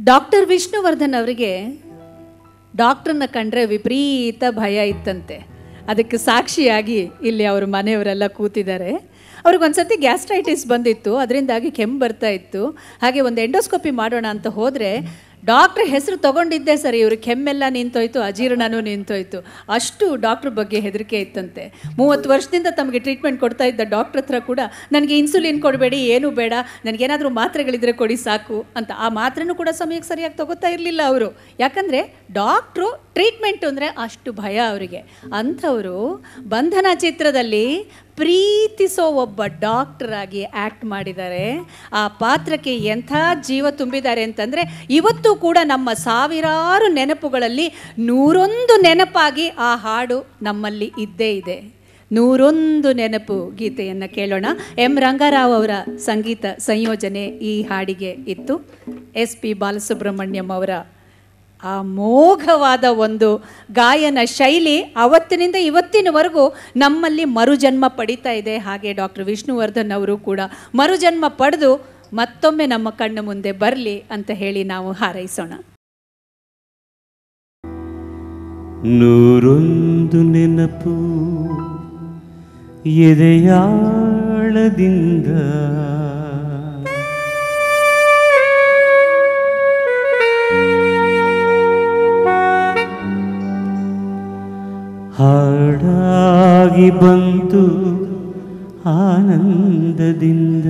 Doctor Vishnuvardhan ಅವರಿಗೆ ಡಾಕ್ಟ್ರನ್ನ ಕಂಡ್ರೆ ವಿಪರೀತ ಭಯ ಇತ್ತಂತೆ ಅದಕ್ಕೆ ಸಾಕ್ಷಿಯಾಗಿ ಇಲ್ಲಿ ಅವ್ರ ಮನೆಯವರೆಲ್ಲ ಕೂತಿದ್ದಾರೆ ಅವ್ರಿಗೊಂದ್ಸತಿ ಗ್ಯಾಸ್ಟ್ರೈಟಿಸ್ ಬಂದಿತ್ತು ಅದರಿಂದಾಗಿ ಕೆಮ್ಮು ಬರ್ತಾ ಇತ್ತು ಹಾಗೆ ಒಂದು ಎಂಡೋಸ್ಕೋಪಿ ಮಾಡೋಣ ಅಂತ ಹೋದರೆ ಡಾಕ್ಟ್ರ್ ಹೆಸರು ತಗೊಂಡಿದ್ದೆ ಸರಿ ಇವ್ರ ಕೆಮ್ಮೆಲ್ಲ ನಿಂತೋಯ್ತು ಅಜೀರ್ಣನೂ ನಿಂತೋಯ್ತು ಅಷ್ಟು ಡಾಕ್ಟ್ರ್ ಬಗ್ಗೆ ಹೆದರಿಕೆ ಇತ್ತಂತೆ ಮೂವತ್ತು ವರ್ಷದಿಂದ ತಮಗೆ ಟ್ರೀಟ್ಮೆಂಟ್ ಕೊಡ್ತಾ ಇದ್ದ ಡಾಕ್ಟ್ರ್ ಹತ್ರ ಕೂಡ ನನಗೆ ಇನ್ಸುಲಿನ್ ಕೊಡಬೇಡಿ ಏನೂ ಬೇಡ ನನಗೇನಾದರೂ ಮಾತ್ರೆಗಳಿದ್ರೆ ಕೊಡಿ ಸಾಕು ಅಂತ ಆ ಮಾತ್ರೆನೂ ಕೂಡ ಸಮಯಕ್ಕೆ ಸರಿಯಾಗಿ ತಗೋತಾ ಇರಲಿಲ್ಲ ಅವರು ಯಾಕಂದರೆ ಡಾಕ್ಟ್ರು ಟ್ರೀಟ್ಮೆಂಟ್ ಅಂದರೆ ಅಷ್ಟು ಭಯ ಅವರಿಗೆ ಅಂಥವರು ಬಂಧನ ಚಿತ್ರದಲ್ಲಿ ಪ್ರೀತಿಸೋ ಒಬ್ಬ ಡಾಕ್ಟರ್ ಆಗಿ ಆ್ಯಕ್ಟ್ ಮಾಡಿದ್ದಾರೆ ಆ ಪಾತ್ರಕ್ಕೆ ಎಂಥ ಜೀವ ತುಂಬಿದ್ದಾರೆ ಅಂತಂದರೆ ಇವತ್ತು ಕೂಡ ನಮ್ಮ ಸಾವಿರಾರು ನೆನಪುಗಳಲ್ಲಿ ನೂರೊಂದು ನೆನಪಾಗಿ ಆ ಹಾಡು ನಮ್ಮಲ್ಲಿ ಇದ್ದೇ ಇದೆ ನೂರೊಂದು ನೆನಪು ಗೀತೆಯನ್ನು ಕೇಳೋಣ ಎಂ ರಂಗಾರಾವ್ ಅವರ ಸಂಗೀತ ಸಂಯೋಜನೆ ಈ ಹಾಡಿಗೆ ಇತ್ತು ಎಸ್ ಪಿ ಬಾಲಸುಬ್ರಹ್ಮಣ್ಯಂ ಅವರ ಆ ಮೋಘವಾದ ಒಂದು ಗಾಯನ ಶೈಲಿ ಅವತ್ತಿನಿಂದ ಇವತ್ತಿನವರೆಗೂ ನಮ್ಮಲ್ಲಿ ಮರುಜನ್ಮ ಪಡಿತಾ ಇದೆ ಹಾಗೆ ಡಾಕ್ಟರ್ ವಿಷ್ಣುವರ್ಧನ್ ಅವರು ಕೂಡ ಮರುಜನ್ಮ ಪಡೆದು ಮತ್ತೊಮ್ಮೆ ನಮ್ಮ ಕಣ್ಣು ಮುಂದೆ ಬರಲಿ ಅಂತ ಹೇಳಿ ನಾವು ಹಾರೈಸೋಣ ನೂರೊಂದು ನೆನಪು ಎದೆಯಾಳದಿಂದ ಹಾಡಾಗಿ ಬಂತು ಆನಂದದಿಂದ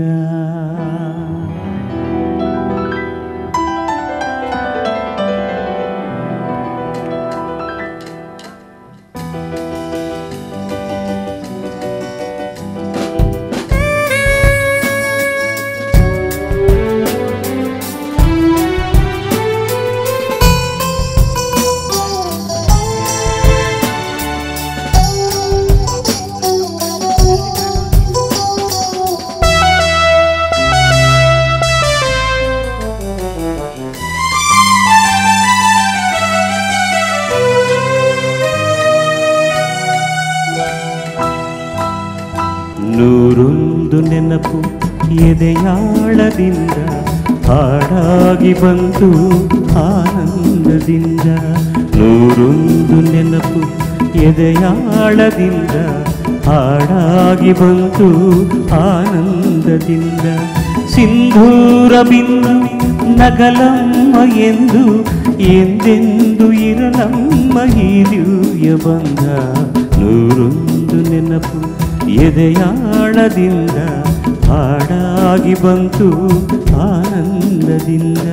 ನೂರೊಂದು ನೆನಪು ಎದೆಯಾಳದಿಂದ ಹಾಡಾಗಿ ಬಂತು ಆನಂದದಿಂದ ನೂರೊಂದು ನೆನಪು ಎದೆಯಾಳದಿಂದ ಹಾಡಾಗಿ ಬಂತು ಆನಂದದಿಂದ ಸಿಂಧೂರ ಬಿಂದು ನಗಲಮ್ಮ ಎಂದು ಎಂದೆಂದು ಇರಲಮ್ಮ ಈ ದಿವ್ಯ ಬಂಧ ನೂರೊಂದು ನೆನಪು ಎದೆಯಾಳದಿಂದ ಹಾಡಾಗಿ ಬಂತು ಆನಂದದಿಂದ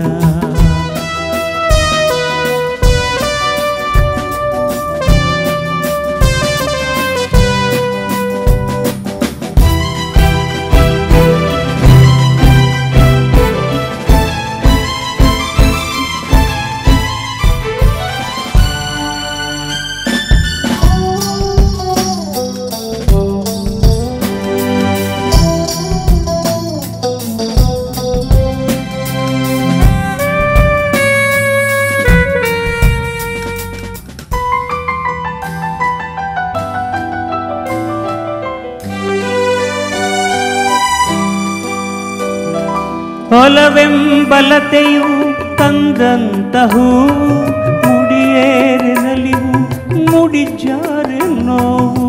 ಹೊಲವೆಂಬಲತೆಯು ತಂದಂತಹೂ ಮುಡಿಯೇರೆ ನಲಿವು ಮುಡಿಜಾರೆ ನೋವು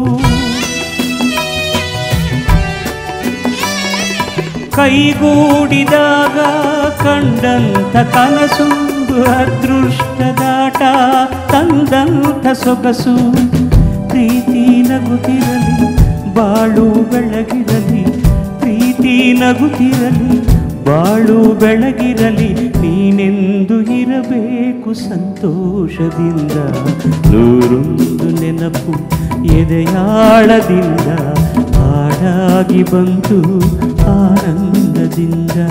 ಕೈಗೂಡಿದಾಗ ಕಂಡಂಥ ಕನಸು ಅದೃಷ್ಟದಾಟ ತಂದಂಥ ಸೊಗಸು ಪ್ರೀತಿ ನಗುತ್ತಿರಲಿ ಬಾಳು ಬೆಳಗಿರಲಿ ಪ್ರೀತಿ ನಗುತ್ತಿರಲಿ ಬಾಳು ಬೆಳಗಿರಲಿ ನೀನೆಂದು ಇರಬೇಕು ಸಂತೋಷದಿಂದ ನೂರೊಂದು ನೆನಪು ಎದೆಯಾಳದಿಂದ ಹಾಡಾಗಿ ಬಂತು ಆನಂದದಿಂದ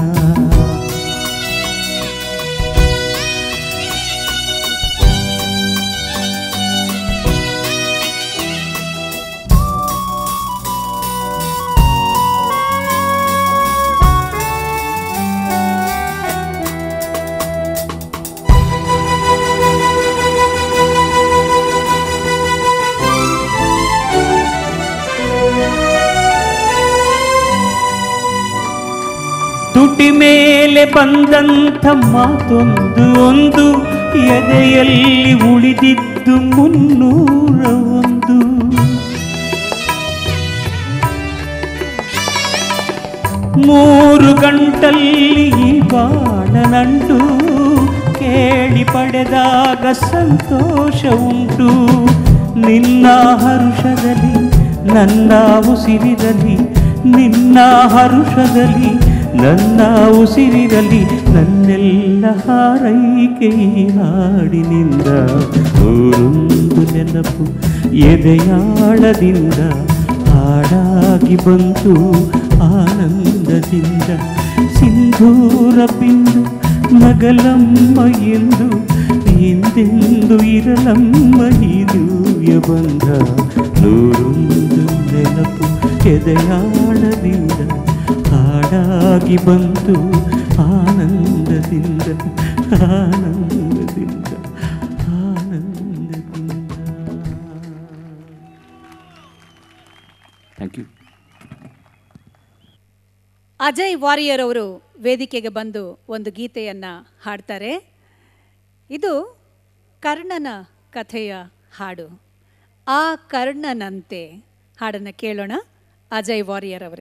ತುಟಿ ಮೇಲೆ ಬಂದಂಥ ಮಾತೊಂದು ಒಂದು ಎದೆಯಲ್ಲಿ ಉಳಿದಿದ್ದು ಮುನ್ನೂರ ಒಂದು ಮೂರು ಗಂಟಲ್ಲಿ ಈ ಬಾಣನಂಟು ಕೇಳಿ ಪಡೆದಾಗ ಸಂತೋಷ ಉಂಟು ನಿನ್ನ ಹರುಷದಲ್ಲಿ ನನ್ನ ಉಸಿರಿರಲಿ ನಿನ್ನ ಹರುಷದಲ್ಲಿ ನನ್ನ ಉಸಿರಿರಲಿ ನನ್ನೆಲ್ಲ ಹಾರೈಕೆ ಈ ಹಾಡಿನಿಂದ ನೂರೊಂದು ನೆನಪು ಎದೆಯಾಳದಿಂದ ಹಾಡಾಗಿ ಬಂತು ಆನಂದದಿಂದ ಸಿಂಧೂರ ಬಿಂದು ನಗಲಮ್ಮ ಎಂದು ಎಂದೆಂದು ಇರಲಮ್ಮ ಈ ದಿವ್ಯ ಬಂಧ ನೂರೊಂದು ನೆನಪು ಎದೆಯಾಳದಿಂದ ಹಾಡಾಗಿ ಬಂತು ಆನಂದದಿಂದ ಆನಂದದಿಂದ ಆನಂದದಿಂದ ಥ್ಯಾಂಕ್ ಯು ಅಜಯ್ ವಾರಿಯರ್ ಅವರು ವೇದಿಕೆಗೆ ಬಂದು ಒಂದು ಗೀತೆಯನ್ನು ಹಾಡ್ತಾರೆ ಇದು ಕರ್ಣನ ಕಥೆಯ ಹಾಡು ಆ ಕರ್ಣನಂತೆ ಹಾಡನ್ನು ಕೇಳೋಣ ಅಜಯ್ ವಾರಿಯರ್ ಅವರು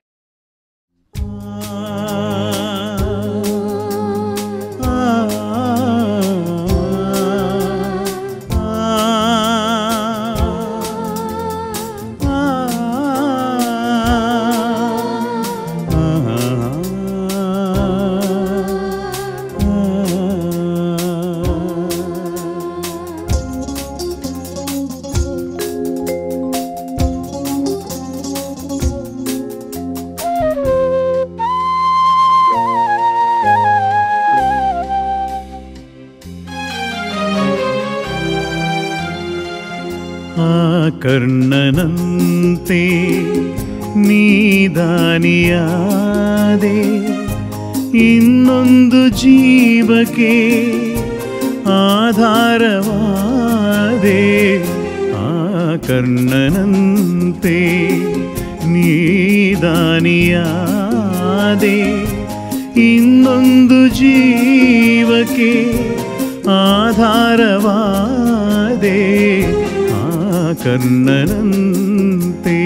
ಆ ಕರ್ಣನಂತೆ ನೀದಾನಿಯಾದೆ ಇನ್ನೊಂದು ಜೀವಕ್ಕೆ ಆಧಾರವಾದೆ ಆ ಕರ್ಣನಂತೆ ನೀದಾನಿಯಾದೆ ಇನ್ನೊಂದು ಜೀವಕ್ಕೆ ಆಧಾರವಾದೆ ಆ ಕರ್ಣನಂತೆ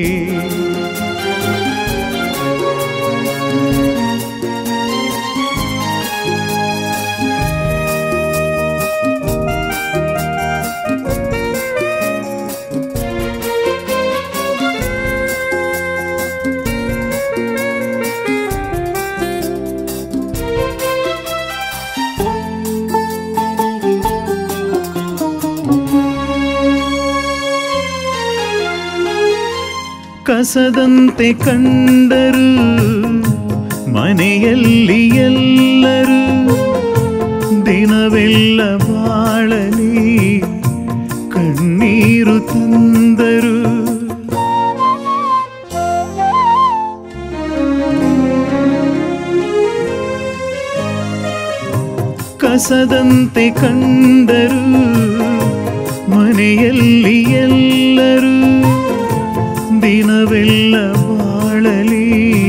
ಕಸದಂತೆ ಕಂಡರು ಮನೆಯಲ್ಲಿ ಎಲ್ಲರೂ ದಿನವೆಲ್ಲ ಬಾಳಲಿ ಕಣ್ಣೀರು ತಂದರು ಕಸದಂತೆ ಕಂಡರು ಮನೆಯಲ್ಲಿ ಎಲ್ಲರೂ ದಿನವೆಲ್ಲ ಬಾಳಲಿ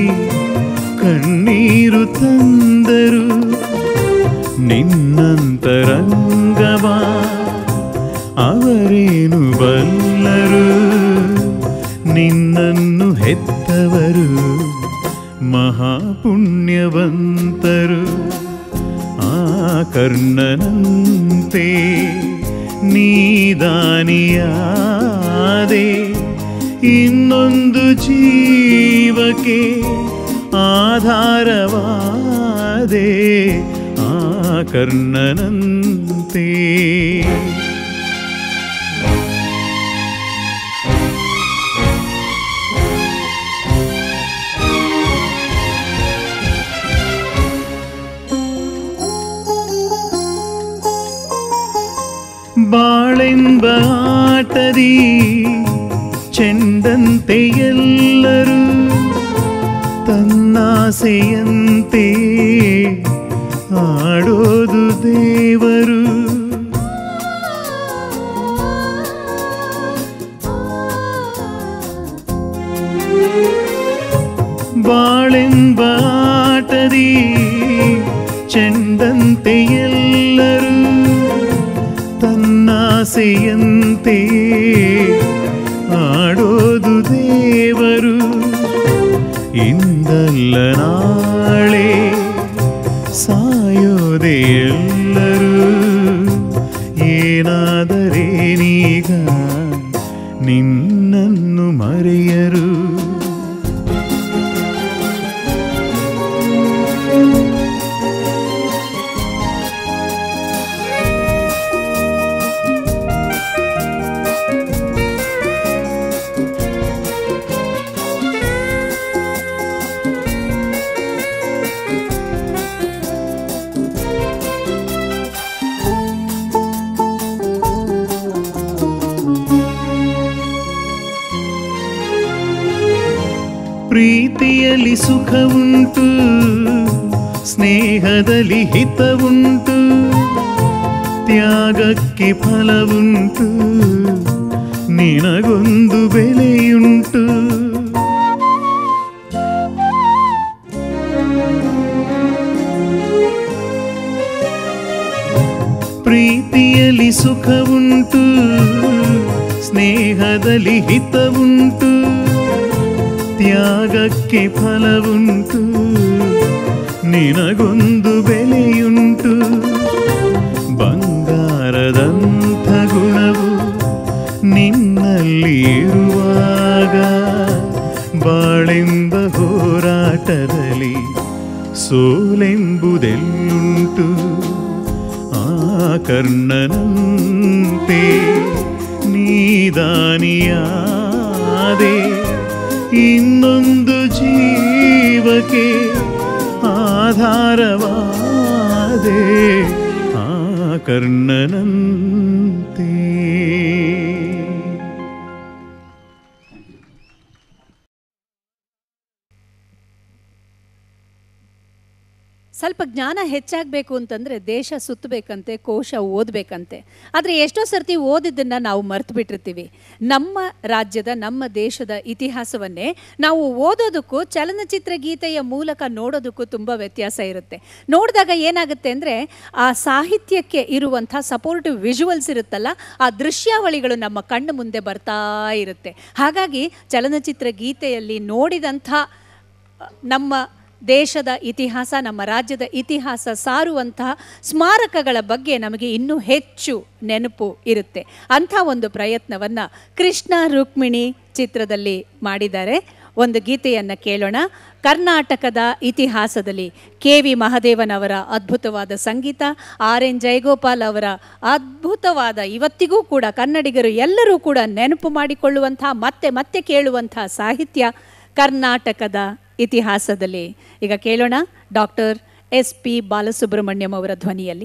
ಕಣ್ಣೀರು ತಂದರು ನಿನ್ನಂತರಂಗವ ಅವರೇನು ಬಲ್ಲರು ನಿನ್ನನ್ನು ಹೆತ್ತವರು ಮಹಾಪುಣ್ಯವಂತರು ಆ ಕರ್ಣನಂತೆ ನೀದಾನಿಯಾದೆ ಇನ್ನೊಂದು ಜೀವಕ್ಕೆ ಆಧಾರವಾದೆ ಆ ಕರ್ಣನಂತೆ ಬಾಳೆಂಬ ಆಟದಿ ಚೆಂಡಂತೆ ಎಲ್ಲರೂ ತನ್ನಾಸೆಯಂತೆ ಆಡೋದು ದೇವರು ಬಾಳೆಂಬ ಆಟದಿ ಆಟದಿ ಚೆಂದಂತೆ ಎಲ್ಲರೂ ತನ್ನಾಸೆಯಂತೆ ಆಡೋದು ದೇವರು ಇಂದಲ್ಲ ನಾಳೆ ಸಾಯೋದೆ ಎಲ್ಲರೂ ಏನಾದರೇನೀಗ ನಿನ್ನನ್ನು ಮರೆಯರು ಪ್ರೀತಿಯಲ್ಲಿ ಸುಖವುಂಟು ಸ್ನೇಹದಲ್ಲಿ ಹಿತವುಂಟು ತ್ಯಾಗಕ್ಕೆ ಫಲವುಂಟು ನಿನಗೊಂದು ಬೆಲೆಯುಂಟು ಪ್ರೀತಿಯಲ್ಲಿ ಸುಖವುಂಟು ಸ್ನೇಹದಲ್ಲಿ ಹಿತವುಂಟು ತ್ಯಾಗಕ್ಕೆ ಫಲವುಂಟು ನಿನಗೊಂದು ಬೆಲೆಯುಂಟು ಬಂಗಾರದಂಥ ಗುಣವು ನಿನ್ನಲ್ಲಿ ಇರುವಾಗ ಬಾಳೆಂಬ ಹೋರಾಟದಲ್ಲಿ ಸೋಲೆಂಬುದೆಲ್ಲುಂಟು ಆ ಕರ್ಣನಂತೆ ನೀದಾನಿಯಾದೆ ಇನ್ನೊಂದು ಜೀವಕ್ಕೆ ಆಧಾರವಾದೆ ಆ ಕರ್ಣನಂತೆ ಸ್ವಲ್ಪ ಜ್ಞಾನ ಹೆಚ್ಚಾಗಬೇಕು ಅಂತಂದರೆ ದೇಶ ಸುತ್ತಬೇಕಂತೆ ಕೋಶ ಓದಬೇಕಂತೆ ಆದರೆ ಎಷ್ಟೋ ಸರ್ತಿ ಓದಿದ್ದನ್ನು ನಾವು ಮರ್ತು ಬಿಟ್ಟಿರ್ತೀವಿ ನಮ್ಮ ರಾಜ್ಯದ ನಮ್ಮ ದೇಶದ ಇತಿಹಾಸವನ್ನೇ ನಾವು ಓದೋದಕ್ಕೂ ಚಲನಚಿತ್ರ ಗೀತೆಯ ಮೂಲಕ ನೋಡೋದಕ್ಕೂ ತುಂಬ ವ್ಯತ್ಯಾಸ ಇರುತ್ತೆ ನೋಡಿದಾಗ ಏನಾಗುತ್ತೆ ಅಂದರೆ ಆ ಸಾಹಿತ್ಯಕ್ಕೆ ಇರುವಂಥ ಸಪೋರ್ಟಿವ್ ವಿಜುವಲ್ಸ್ ಇರುತ್ತಲ್ಲ ಆ ದೃಶ್ಯಾವಳಿಗಳು ನಮ್ಮ ಕಣ್ಣು ಮುಂದೆ ಬರ್ತಾ ಇರುತ್ತೆ ಹಾಗಾಗಿ ಚಲನಚಿತ್ರ ಗೀತೆಯಲ್ಲಿ ನೋಡಿದಂಥ ನಮ್ಮ ದೇಶದ ಇತಿಹಾಸ ನಮ್ಮ ರಾಜ್ಯದ ಇತಿಹಾಸ ಸಾರುವಂತಹ ಸ್ಮಾರಕಗಳ ಬಗ್ಗೆ ನಮಗೆ ಇನ್ನೂ ಹೆಚ್ಚು ನೆನಪು ಇರುತ್ತೆ ಅಂಥ ಒಂದು ಪ್ರಯತ್ನವನ್ನು ಕೃಷ್ಣ ರುಕ್ಮಿಣಿ ಚಿತ್ರದಲ್ಲಿ ಮಾಡಿದ್ದಾರೆ ಒಂದು ಗೀತೆಯನ್ನು ಕೇಳೋಣ ಕರ್ನಾಟಕದ ಇತಿಹಾಸದಲ್ಲಿ ಕೆ ವಿ ಮಹದೇವನವರ ಅದ್ಭುತವಾದ ಸಂಗೀತ ಆರ್ ಎನ್ ಜಯಗೋಪಾಲ್ ಅವರ ಅದ್ಭುತವಾದ ಇವತ್ತಿಗೂ ಕೂಡ ಕನ್ನಡಿಗರು ಎಲ್ಲರೂ ಕೂಡ ನೆನಪು ಮಾಡಿಕೊಳ್ಳುವಂಥ ಮತ್ತೆ ಮತ್ತೆ ಕೇಳುವಂಥ ಸಾಹಿತ್ಯ ಕರ್ನಾಟಕದ ಇತಿಹಾಸದಲ್ಲಿ ಈಗ ಕೇಳೋಣ ಡಾಕ್ಟರ್ ಎಸ್ ಪಿ ಬಾಲಸುಬ್ರಹ್ಮಣ್ಯಂ ಅವರ ಧ್ವನಿಯಲ್ಲಿ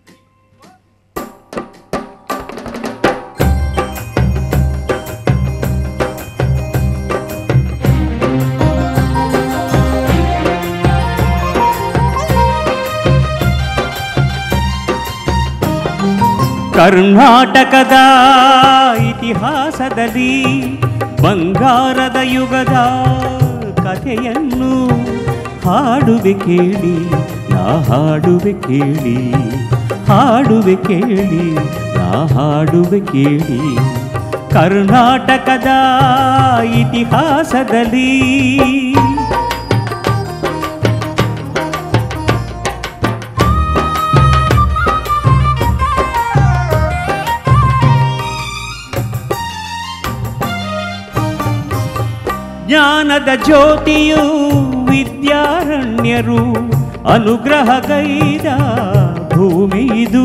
ಕರ್ನಾಟಕದ ಇತಿಹಾಸದಲ್ಲಿ ಬಂಗಾರದ ಯುಗದ ಕಥೆಯನ್ನು ಹಾಡುವೆ ಕೇಳಿ ನಾ ಹಾಡುವೆ ಕೇಳಿ ಹಾಡುವೆ ಕೇಳಿ ನಾ ಹಾಡುವೆ ಕೇಳಿ ಕರ್ನಾಟಕದ ಇತಿಹಾಸದಲ್ಲಿ ಜ್ಞಾನದ ಜ್ಯೋತಿಯು ವಿದ್ಯಾರಣ್ಯರು ಅನುಗ್ರಹಗೈದ ಭೂಮಿ ಇದು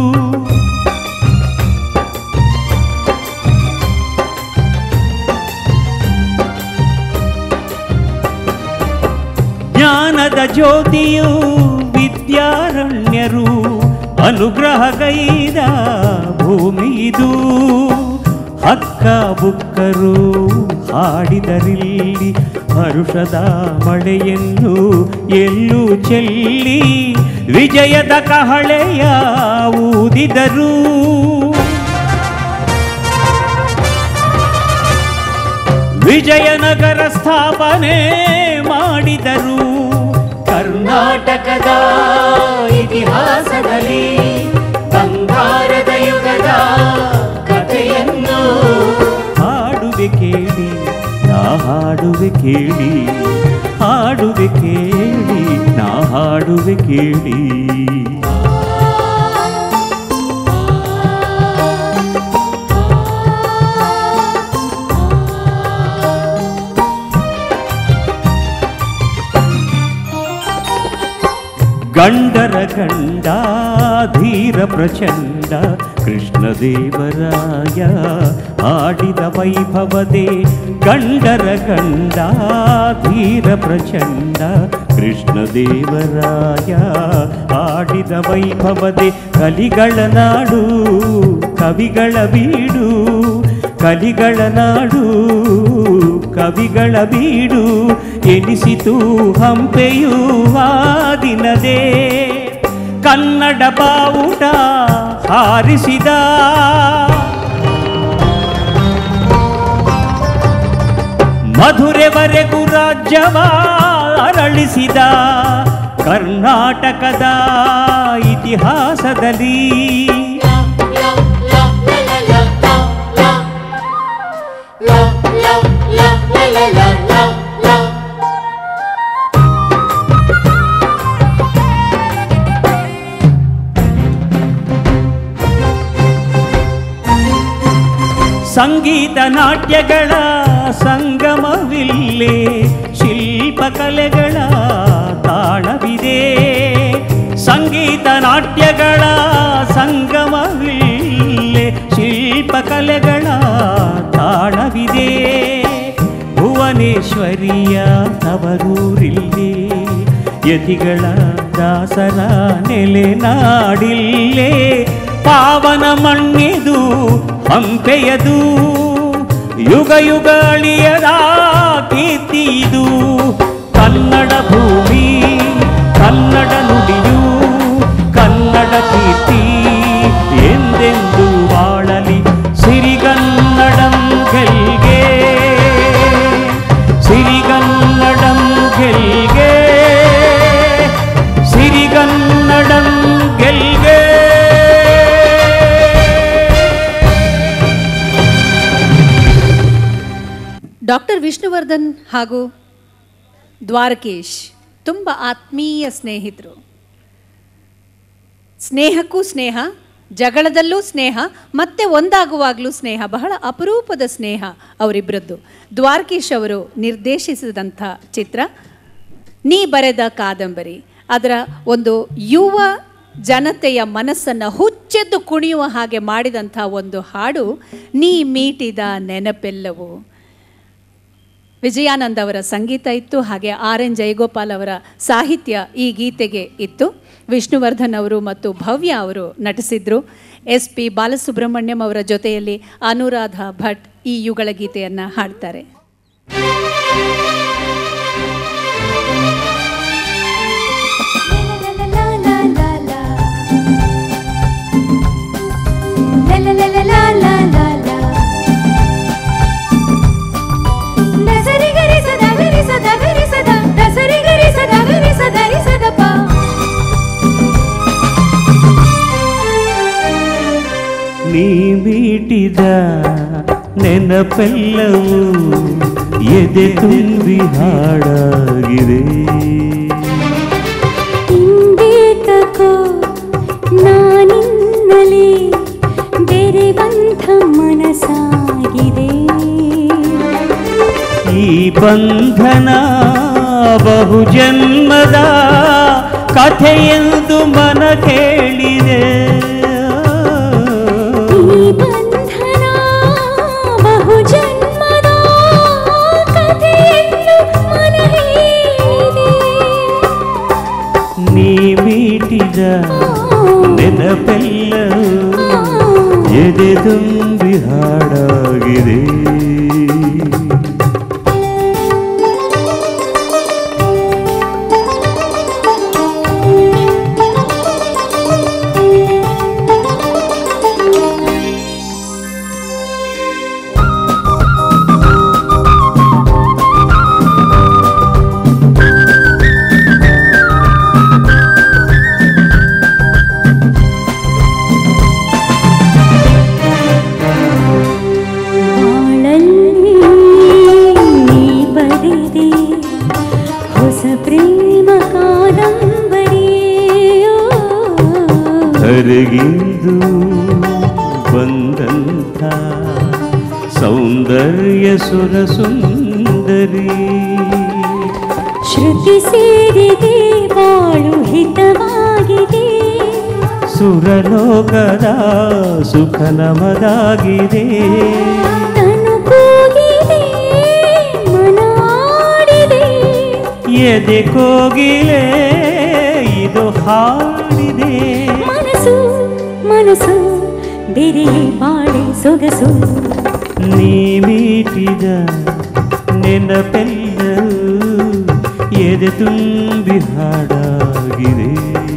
ಜ್ಞಾನದ ಜ್ಯೋತಿಯು ವಿದ್ಯಾರಣ್ಯರು ಅನುಗ್ರಹಗೈದ ಭೂಮಿ ಇದು ಹಕ್ಕ ಬುಕ್ಕರು ಹಾಡಿದರಿಲ್ಲಿ ಹರುಷದ ಮಳೆಯನ್ನು ಎಲ್ಲೂ ಚೆಲ್ಲಿ ವಿಜಯದ ಕಹಳೆಯ ಊದಿದರು ವಿಜಯನಗರ ಸ್ಥಾಪನೆ ಮಾಡಿದರು ಕರ್ನಾಟಕ ಕರ್ನಾಟಕದ ಇತಿಹಾಸದಲ್ಲಿ ಬಂಗಾರದ ಯುಗದ ಕಥೆಯನ್ನು ಹಾಡುವೆ ಕೇಳಿ ನಾ ಹಾಡುವೆ ಕೇಳಿ ಹಾಡುವೆ ಕೇಳಿ ನಾ ಹಾಡುವೆ ಕೇಳಿ ಗಂಡರ ಗಂಡ ಧೀರ ಪ್ರಚಂಡ ಕೃಷ್ಣದೇವರಾಯ ಆಡಿದ ವೈಭವದೆ ಗಂಡರ ಗಂಡ ಧೀರ ಪ್ರಚಂಡ ಕೃಷ್ಣದೇವರಾಯ ಆಡಿದ ವೈಭವದೆ ಕಲಿಗಳ ನಾಡು ಕವಿಗಳ ಬೀಡು ಕಲಿಗಳ ನಾಡು ಕವಿಗಳ ಬೀಡು ಎನಿಸಿತು ಹಂಪೆಯೂ ಆ ದಿನದೇ ಕನ್ನಡ ಬಾವುಟ ಹಾರಿಸಿದ ಮಧುರೆವರೆಗೂ ರಾಜ್ಯವ ಅರಳಿಸಿದ ಕರ್ನಾಟಕದ ಇತಿಹಾಸದಲ್ಲಿ ಸಂಗೀತ ನಾಟ್ಯಗಳ ಸಂಗಮವಿಲ್ಲೇ ಶಿಲ್ಪಕಲೆಗಳ ತಾಣವಿದೆ ಸಂಗೀತ ನಾಟ್ಯಗಳ ಸಂಗಮವಿಲ್ಲೇ ಶಿಲ್ಪಕಲೆಗಳ ತಾಣವಿದೆ ಭುವನೇಶ್ವರಿಯ ತವರೂರಿಲ್ಲೇ ಯತಿಗಳ ದಾಸರ ನೆಲೆನಾಡಿಲ್ಲೇ ಪಾವನ ಮಣ್ಣಿದು ಹಂಪೆಯದು ಯುಗ ಯುಗ ಅಳಿಯದ ಕೀರ್ತಿದು ಕನ್ನಡ ಭೂಮಿ ಕನ್ನಡ ನುಡಿಯು ಕನ್ನಡ ಕೀರ್ತಿ ಎಂದೆಂದು ಬಾಳಲಿ ಸಿರಿಗನ್ನಡಂ ಗೆಲ್ಗೆ ಸಿರಿಗನ್ನಡಂ ಗೆಲ್ಗೆ ಸಿರಿಗನ್ನಡಂ ಗೆಲ್ಗೆ ಡಾಕ್ಟರ್ ವಿಷ್ಣುವರ್ಧನ್ ಹಾಗೂ ದ್ವಾರಕೇಶ್ ತುಂಬ ಆತ್ಮೀಯ ಸ್ನೇಹಿತರು ಸ್ನೇಹಕ್ಕೂ ಸ್ನೇಹ ಜಗಳದಲ್ಲೂ ಸ್ನೇಹ ಮತ್ತೆ ಒಂದಾಗುವಾಗಲೂ ಸ್ನೇಹ ಬಹಳ ಅಪರೂಪದ ಸ್ನೇಹ ಅವರಿಬ್ಬರದ್ದು ದ್ವಾರಕೀಶ್ ಅವರು ನಿರ್ದೇಶಿಸಿದಂಥ ಚಿತ್ರ ನೀ ಬರೆದ ಕಾದಂಬರಿ ಅದರ ಒಂದು ಯುವ ಜನತೆಯ ಮನಸ್ಸನ್ನು ಹುಚ್ಚೆದ್ದು ಕುಣಿಯುವ ಹಾಗೆ ಮಾಡಿದಂಥ ಒಂದು ಹಾಡು ನೀ ಮೀಟಿದ ನೆನಪೆಲ್ಲವು ವಿಜಯಾನಂದ್ ಅವರ ಸಂಗೀತ ಇತ್ತು ಹಾಗೆ ಆರ್ ಎನ್ ಜಯಗೋಪಾಲ್ ಅವರ ಸಾಹಿತ್ಯ ಈ ಗೀತೆಗೆ ಇತ್ತು ವಿಷ್ಣುವರ್ಧನ್ ಅವರು ಮತ್ತು ಭವ್ಯ ಅವರು ನಟಿಸಿದ್ರು ಎಸ್ ಪಿ ಬಾಲಸುಬ್ರಹ್ಮಣ್ಯಂ ಅವರ ಜೊತೆಯಲ್ಲಿ ಅನುರಾಧ ಭಟ್ ಈ ಯುಗಳ ಗೀತೆಯನ್ನು ಹಾಡ್ತಾರೆ ನೀ ಮೀಟಿದ ನೆನಪೆಲ್ಲವೂ ಎದೆ ತುಂಬಿ ಹಾಡಾಗಿದೆ ಹಿಂದೇತಕೋ ನಾನಿನ್ನಲೇ ಬೆರೆವಂಥ ಮನಸಾಗಿದೆ ಈ ಬಂಧನ ಬಹುಜನ್ಮದ ಕಥೆಯೆಂದು ಮನ ಕೇಳಿದೆ ಈ ಬಂಧನ ಬಹು ಜನ್ಮದ ಕಥೆಯನ್ನು ಮನ ಹೇಳಿದೆ ನೀ ಮೀಟಿದ ನೆನಪೆಲ್ಲವೂ ಎದೆ ತುಂಬಿ ಹಾಡಾಗಿದೆ ಆ ಧರೆಗಿಂದು ಬಂದಂಥ ಸೌಂದರ್ಯ ಸುರ ಸುಂದರಿ ಶ್ರುತಿ ಸೇರಿದೆ ಬಾಳು ಹಿತವಾಗಿದೆ ಸುರಲೋಕದ ಸುಖ ನಮದಾಗಿದೆ ತನು ಕೂಗಿದೆ ಮನಾಡಿದೆ ಎದೆ ಕೋಗಿಲೆ ಇದು ಹಾಡಿದೆ ಮನಸ್ಸು ಮನಸ್ಸು ಬೆರೆ ಬಾಳೆ ಸೊಗಸು ನೀ ಮೀಟಿದ ನೆನಪೆಲ್ಲವೂ ಎದೆ ತುಂಬಿ ಹಾಡಾಗಿದೆ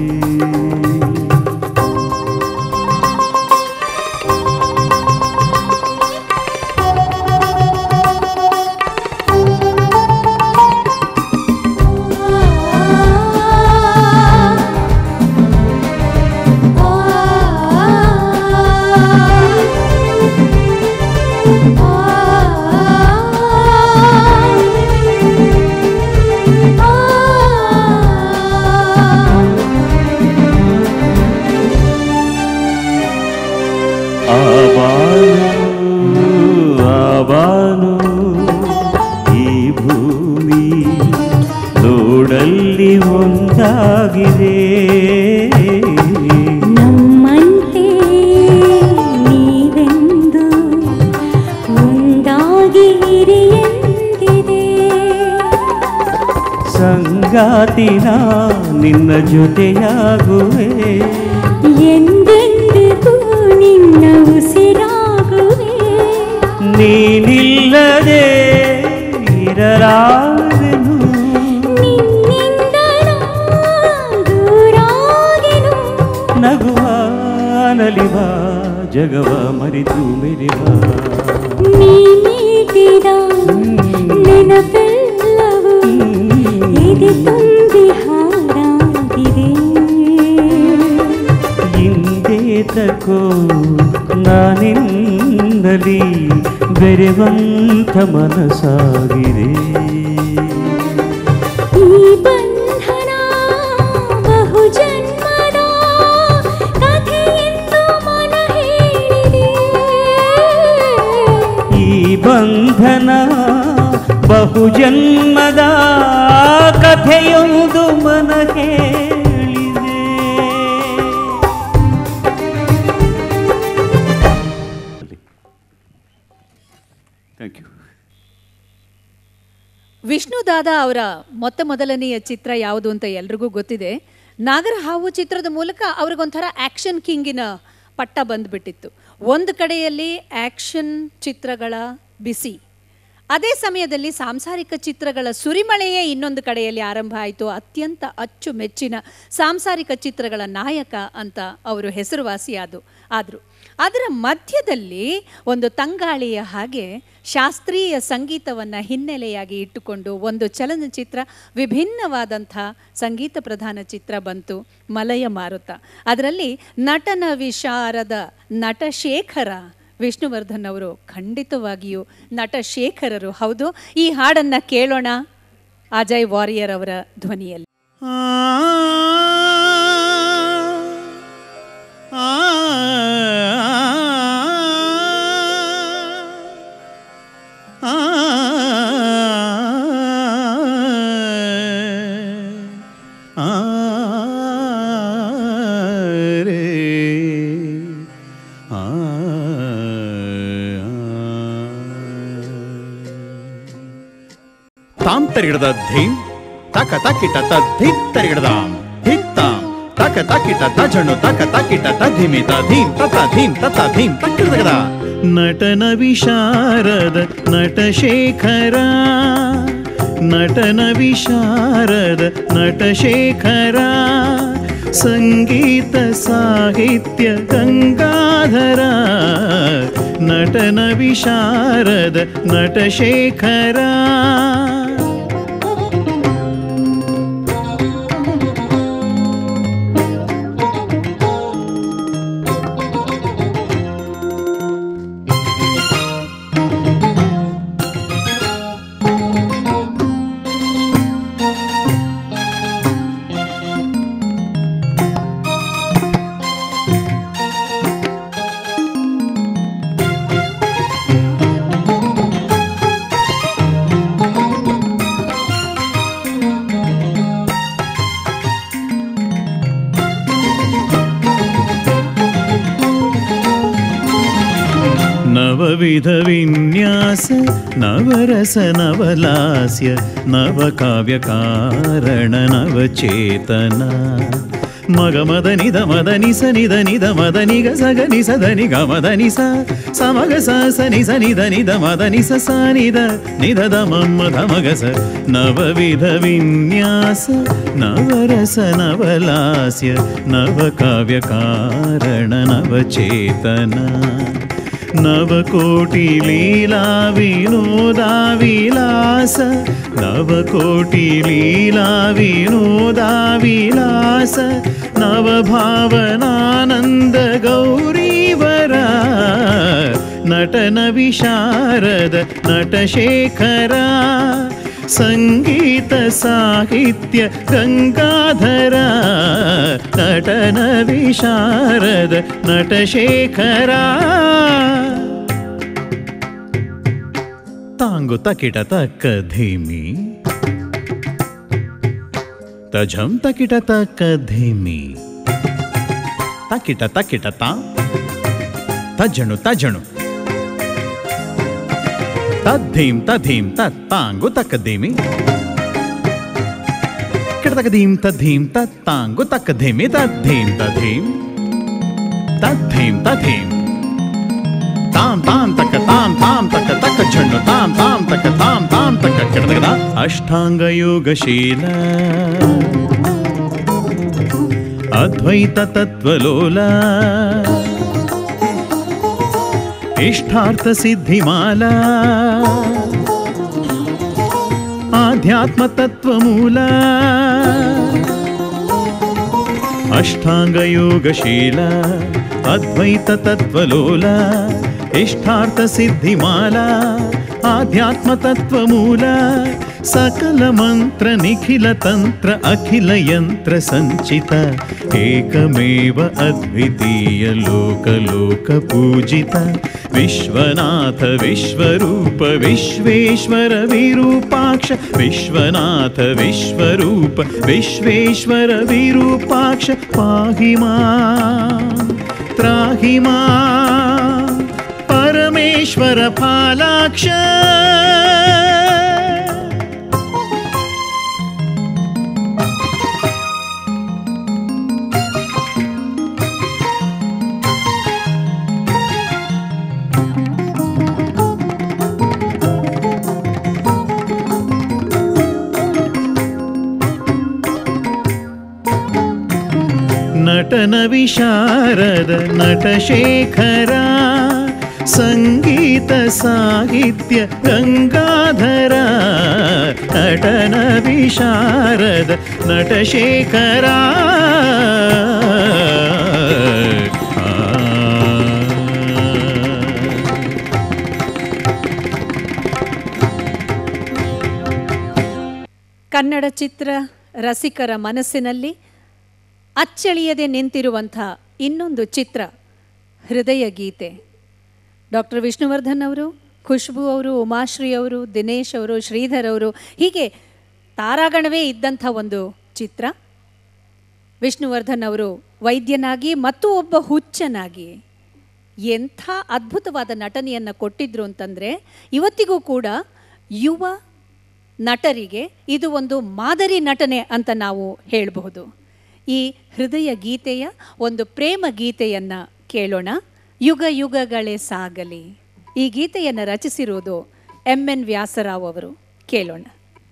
ಆಬಾನು ಆಬಾನು ಈ ಭೂಮಿ ನೋಡಲ್ಲಿ ಒಂದಾಗಿದೆ ನಮ್ಮಂತೆ ನೀವೆಂದು ಒಂದಾಗಿ ಎಂದಿದೆ ಸಂಗಾತಿನ ನಿನ್ನ ಜೊತೆಯಾಗುವೆ ಎಂದೆಂದಿಗೂ ನಿನ್ನ ಉಸಿರಾಗುವೆ ನೀನಿಲ್ಲದೆ ಇರಲಾರೆನು ನಿನ್ನಿಂದ ನಾ ದೂರಾಗೆನು ನಗುವ ನಲಿವ ಜಗವ ಮರೆತು ಮೆರಿವ ನೀ ನೀಡಿದ ನೆನಪೆಲ್ಲವೂ ಎದೆ ತುಂಬಿ ಹಾಡಾಗಿದೆ ಹಿಂದೆ ತಕೋ ನಾನಿಂದಲಿ ಬೆರೆವಂತ ಮನಸ್ಸಾಗಿದೆ ಈ ಬಂಧನ ಬಹು ಜನ್ಮದ ಕಥೆಯೆಂದು ಮನ ಹೇಳಿದೆ ಈ ಬಂಧನ ಬಹು ಜನ್ಮದ ಕಥೆಯೊಂದು ಮನ ಹೇಳಿದೆ ಥ್ಯಾಂಕ್ ಯು ವಿಷ್ಣು ದಾದಾ ಅವರ ಮೊತ್ತ ಮೊದಲನೆಯ ಚಿತ್ರ ಯಾವುದು ಅಂತ ಎಲ್ರಿಗೂ ಗೊತ್ತಿದೆ ನಾಗರಹಾವು ಚಿತ್ರದ ಮೂಲಕ ಅವ್ರಿಗೊಂಥರ ಆ್ಯಕ್ಷನ್ ಕಿಂಗಿನ ಪಟ್ಟ ಬಂದ್ಬಿಟ್ಟಿತ್ತು ಒಂದು ಕಡೆಯಲ್ಲಿ ಆ್ಯಕ್ಷನ್ ಚಿತ್ರಗಳ ಬಿಸಿ ಅದೇ ಸಮಯದಲ್ಲಿ ಸಾಂಸಾರಿಕ ಚಿತ್ರಗಳ ಸುರಿಮಳೆಯೇ ಇನ್ನೊಂದು ಕಡೆಯಲ್ಲಿ ಆರಂಭ ಆಯಿತು ಅತ್ಯಂತ ಅಚ್ಚುಮೆಚ್ಚಿನ ಸಾಂಸಾರಿಕ ಚಿತ್ರಗಳ ನಾಯಕ ಅಂತ ಅವರು ಹೆಸರುವಾಸಿಯಾದು ಆದರು ಅದರ ಮಧ್ಯದಲ್ಲಿ ಒಂದು ತಂಗಾಳಿಯ ಹಾಗೆ ಶಾಸ್ತ್ರೀಯ ಸಂಗೀತವನ್ನು ಹಿನ್ನೆಲೆಯಾಗಿ ಇಟ್ಟುಕೊಂಡು ಒಂದು ಚಲನಚಿತ್ರ ವಿಭಿನ್ನವಾದಂಥ ಸಂಗೀತ ಪ್ರಧಾನ ಚಿತ್ರ ಬಂತು ಮಲಯ ಮಾರುತ ಅದರಲ್ಲಿ ನಟನ ವಿಶಾರದ ನಟಶೇಖರ ವಿಷ್ಣುವರ್ಧನ್ ಅವರು ಖಂಡಿತವಾಗಿಯೂ ನಟಶೇಖರರು ಹೌದು ಈ ಹಾಡನ್ನು ಕೇಳೋಣ ಅಜಯ್ ವಾರಿಯರ್ ಅವರ ಧ್ವನಿಯಲ್ಲಿ ಆ ಆ ಆ ಆ ರೇ ಆ ತಾಂ ತರಿಗಿಡದ ಧೀಂ ತಕ ತಕಿಟ ತದ್ಧಿತ್ ತರಿಗಿಡದಾಂ ಧಿತ್ತಾಂ ತಕ ತಕಿಟ ತಜಣು ತಕ ತಕಿಟ ತಧಿಮಿತ ಧೀಂ ತತ ಧೀಂ ತತ ಧೀಂ ತಕ್ಕಿಡದಗದ ನಟನ ವಿಶಾರದ ನಟಶೇಖರ ನಟನ ವಿಶಾರದ ನಟಶೇಖರ ಸಂಗೀತ ಸಾಹಿತ್ಯ ಗಂಗಾಧರ ನಟನ ವಿಶಾರದ ನಟಶೇಖರ ನವವಿಧ ವಿನ್ಯಾಸ ನವರಸ ನವಲಾಸ್ಯ ನವಕಾವ್ಯ ಕಾರಣ ನವಚೇತನ ಮಗ ಮದ ನಿದ ಮದ ನಿಸ ನಿದ ನಿದ ಮದ ನಿಗ ಸಗ ನಿಸ ದ ನಿಗ ಮದ ನಿಸ ಸಮಗ ಸ ಸ ನಿಸ ನಿದ ನಿದ ಮದ ನಿಸ ಸ ನಿದ ನಿದ ದ ಮಮ್ಮ ಧ ಮಗ ಸ ನವವಿಧ ವಿನ್ಯಾಸ ನವರಸ ನವಲಾಸ್ಯ ನವಕಾವ್ಯ ಕಾರಣ ನವಚೇತನ ನವಕೋಟಿ ಲೀಲಾ ವಿನೋದಾ ವಿಲಾಸ ನವಕೋಟಿ ಲೀಲಾ ವಿನೋದಾ ವಿಲಾಸ ನವಭಾವನಾನಂದ ಗೌರೀವರ ನಟನ ವಿಶಾರದ ನಟಶೇಖರ ಸಂಗೀತ ಸಾಹಿತ್ಯ ಗಂಗಾಧರ ನಟನ ವಿಶಾರದ ನಟಶೇಖರ ತಾಂಗು ತಕಿಟ ತಕ್ಕ ಧೀಮಿ ತಜಂ ತಕಿಟ ತಕ್ಕ ಧೀಮಿ ತಕಿಟ ತಕಿಟ ತಾ ತಜ್ಜಣು ತಜ್ಜಣು ತದ್ಧೀಂ ತಧೀಂ ತತ್ತಾಂಗು ತಕ್ಕಧೀಮಿ ಕಿಡತಕಧೀಂ ತದ್ಧೀಂ ತತ್ತಾಂಗು ತಕ್ಕಧೀಮಿ ತದ್ಧೀಂ ತಧೀಂ ತದ್ಧೀಂ ತಧೀಂ ತಾಂ ತಾಂ ತಕ್ಕ ತಾಂ ತಾಂ ತಕ್ಕ ತಕ್ಕ ಝಣ್ಣು ತಾಂ ತಾಂ ತಕ್ಕ ತಾಂ ತಾಂ ತಕ್ಕ ಕಿಡತಕದ ಅಷ್ಟಾಂಗ ಯೋಗಶೀಲ ಅದ್ವೈತ ತತ್ವಲೋಲ ಇಷ್ಟಾರ್ಥ ಸಿದ್ಧಿಮಾಲ ಆಧ್ಯಾತ್ಮ ತತ್ವ ಮೂಲ ಅಷ್ಟಾಂಗ ಯೋಗಶೀಲ ಅದ್ವೈತ ತತ್ವಲೋಲ ಇಷ್ಟಾರ್ಥ ಸಿದ್ಧಿಮಾಲ ಆಧ್ಯಾತ್ಮ ತತ್ವ ಮೂಲ ಸಕಲ ಮಂತ್ರ ನಿಖಿಲ ತಂತ್ರ ಅಖಿಲ ಯಂತ್ರ ಸಂಚಿತ ಏಕಮೇವ ಅದ್ವಿತೀಯ ಲೋಕ ಲೋಕ ಪೂಜಿತ ವಿಶ್ವನಾಥ ವಿಶ್ವರೂಪ ವಿಶ್ವೇಶ್ವರ ವಿರೂಪಾಕ್ಷ ವಿಶ್ವನಾಥ ವಿಶ್ವರೂಪ ವಿಶ್ವೇಶ್ವರ ವಿರೂಪಾಕ್ಷ ಪಾಹಿ ಮಾ ತ್ರಾಹಿ ಮಾ ಪರಮೇಶ್ವರ ಫಾಲಾಕ್ಷ ನಟನ ವಿಶಾರದ ನಟಶೇಖರ ಸಂಗೀತ ಸಾಹಿತ್ಯ ಗಂಗಾಧರ ನಟನ ವಿಶಾರದ ನಟಶೇಖರ ಆ. ಕನ್ನಡ ಚಿತ್ರ ರಸಿಕರ ಮನಸ್ಸಿನಲ್ಲಿ ಅಚ್ಚಳಿಯದೆ ನಿಂತಿರುವಂಥ ಇನ್ನೊಂದು ಚಿತ್ರ ಹೃದಯ ಗೀತೆ ಡಾಕ್ಟರ್ ವಿಷ್ಣುವರ್ಧನ್ ಅವರು ಖುಷ್ಬು ಅವರು ಉಮಾಶ್ರೀ ಅವರು ದಿನೇಶ್ ಅವರು ಶ್ರೀಧರ್ ಅವರು ಹೀಗೆ ತಾರಾಗಣವೇ ಇದ್ದಂಥ ಒಂದು ಚಿತ್ರ ವಿಷ್ಣುವರ್ಧನ್ ಅವರು ವೈದ್ಯನಾಗಿ ಮತ್ತು ಒಬ್ಬ ಹುಚ್ಚನಾಗಿ ಎಂಥ ಅದ್ಭುತವಾದ ನಟನೆಯನ್ನು ಕೊಟ್ಟಿದ್ರು ಅಂತಂದರೆ ಇವತ್ತಿಗೂ ಕೂಡ ಯುವ ನಟರಿಗೆ ಇದು ಒಂದು ಮಾದರಿ ನಟನೆ ಅಂತ ನಾವು ಹೇಳಬಹುದು ಈ ಹೃದಯ ಗೀತೆಯ ಒಂದು ಪ್ರೇಮ ಗೀತೆಯನ್ನು ಕೇಳೋಣ ಯುಗ ಯುಗಗಳೇ ಸಾಗಲಿ ಈ ಗೀತೆಯನ್ನು ರಚಿಸಿರುವುದು ಎಂ ಎನ್ ವ್ಯಾಸರಾವ್ ಅವರು ಕೇಳೋಣ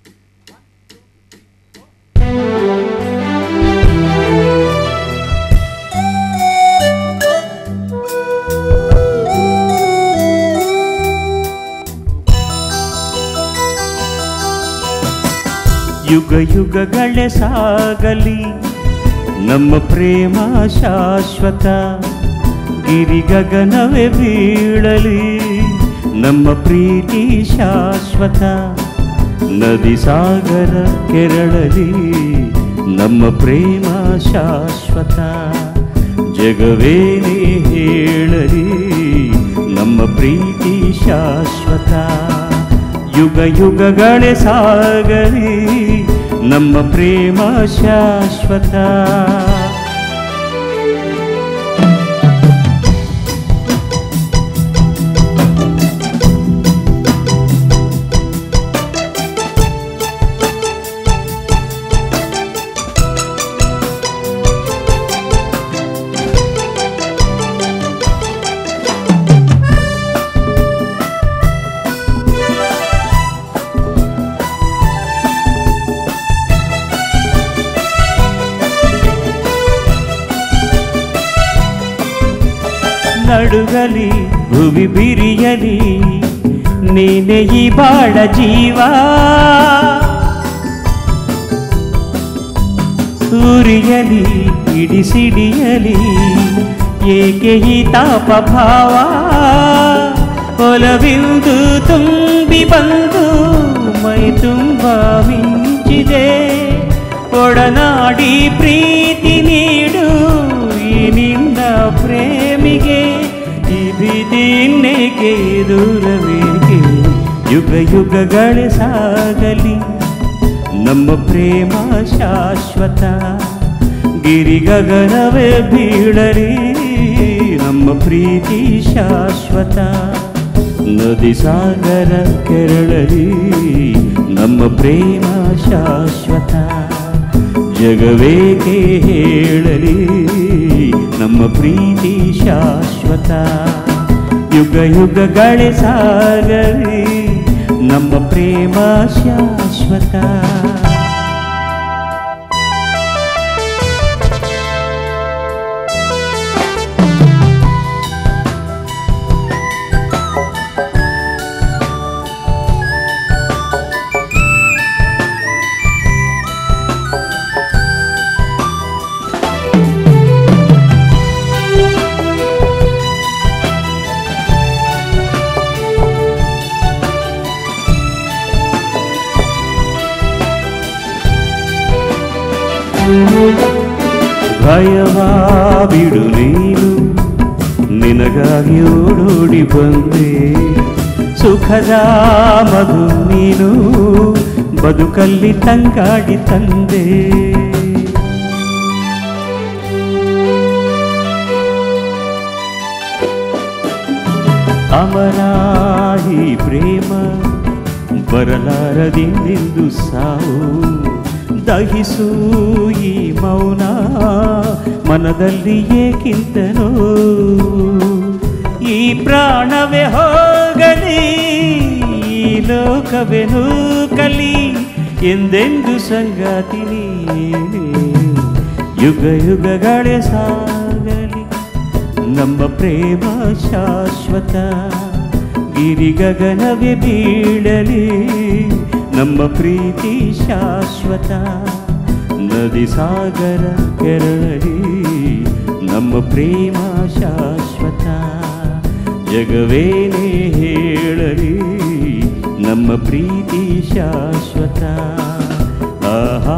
ಯುಗ ಯುಗಗಳೇ ಸಾಗಲಿ ನಮ್ಮ ಪ್ರೇಮ ಶಾಶ್ವತ ಗಿರಿ ಗಗನವೇ ಬೀಳಲಿ ನಮ್ಮ ಪ್ರೀತಿ ಶಾಶ್ವತ ನದಿ ಸಾಗರ ಕೆರಳಲಿ ನಮ್ಮ ಪ್ರೇಮ ಶಾಶ್ವತ ಜಗವೇನೇ ಹೇಳಲಿ ನಮ್ಮ ಪ್ರೀತಿ ಶಾಶ್ವತ ಯುಗ ಯುಗಗಳೇ ಸಾಗಲಿ ನಮ್ಮ ಪ್ರೇಮ ಶಾಶ್ವತ ನಡುಗಲಿ ಭುವಿ ಬಿರಿಯಲಿ ನೀನೆ ಈ ಬಾಳ ಜೀವ ಉರಿಯಲಿ ಇಡಿಸಿಡಿಯಲಿ ಏಕೆ ಈ ತಾಪ ಭಾವ ಒಲವಿಂದು ತುಂಬಿ ಬಂದು ಮೈ ತುಂಬ ಮಿಂಚಿದೆ ಒಡನಾಡಿ ಪ್ರೀತಿ ನೀಡು ಈ ನಿನ್ನ ಪ್ರೇಮಿಗೆ ಈ ಭೀತಿ ಇನ್ನೇಕೆ ದೂರವೇಕೆ ಯುಗ ಯುಗಗಳೇ ಸಾಗಲಿ ನಮ್ಮ ಪ್ರೇಮ ಶಾಶ್ವತ ಗಿರಿ ಗಗನವೇ ಬೀಳಲಿ ನಮ್ಮ ಪ್ರೀತಿ ಶಾಶ್ವತ ನದಿ ಸಾಗರ ಕೆರಳಲಿ ನಮ್ಮ ಪ್ರೇಮ ಶಾಶ್ವತ ಜಗವೇಕೆ ಹೇಳಲಿ ನಮ್ಮ ಪ್ರೀತಿ ಶಾಶ್ವತ ಯುಗ ಯುಗಗಳೇ ಸಾಗಲಿ ನಮ್ಮ ಪ್ರೇಮ ಶಾಶ್ವತ ಭಯವ ಬಿಡು ನೀನು ನಿನಗಾಗಿ ಓಡೋಡಿ ಬಂದೆ ಸುಖದ ಮಧು ನೀನು ಬದುಕಲ್ಲಿ ತಂಗಾಡಿ ತಂದೆ ಅಮರಾಹಿ ಪ್ರೇಮ ಬರಲಾರದಿಂದೆಂದು ಸಾವು ದಹಿಸು ಈ ಮೌನ ಮನದಲ್ಲಿ ಏಕಿಂತನೋ ಈ ಪ್ರಾಣವೇ ಹೋಗಲಿ ಈ ಲೋಕವೇ ನೂಕಲಿ ಎಂದೆಂದು ಸಂಗಾತಿ ನೀನೇ ಯುಗ ಯುಗಗಳೇ ಸಾಗಲಿ ನಮ್ಮ ಪ್ರೇಮ ಶಾಶ್ವತ ಗಿರಿ ಗಗನವೇ ಬೀಳಲಿ ನಮ್ಮ ಪ್ರೀತಿ ಶಾಶ್ವತ ನದಿ ಸಾಗರ ಕೆರಳಲಿ ನಮ್ಮ ಪ್ರೇಮ ಶಾಶ್ವತ ಜಗವೇನೇ ಹೇಳಲಿ ನಮ್ಮ ಪ್ರೀತಿ ಶಾಶ್ವತ ಆಹಾ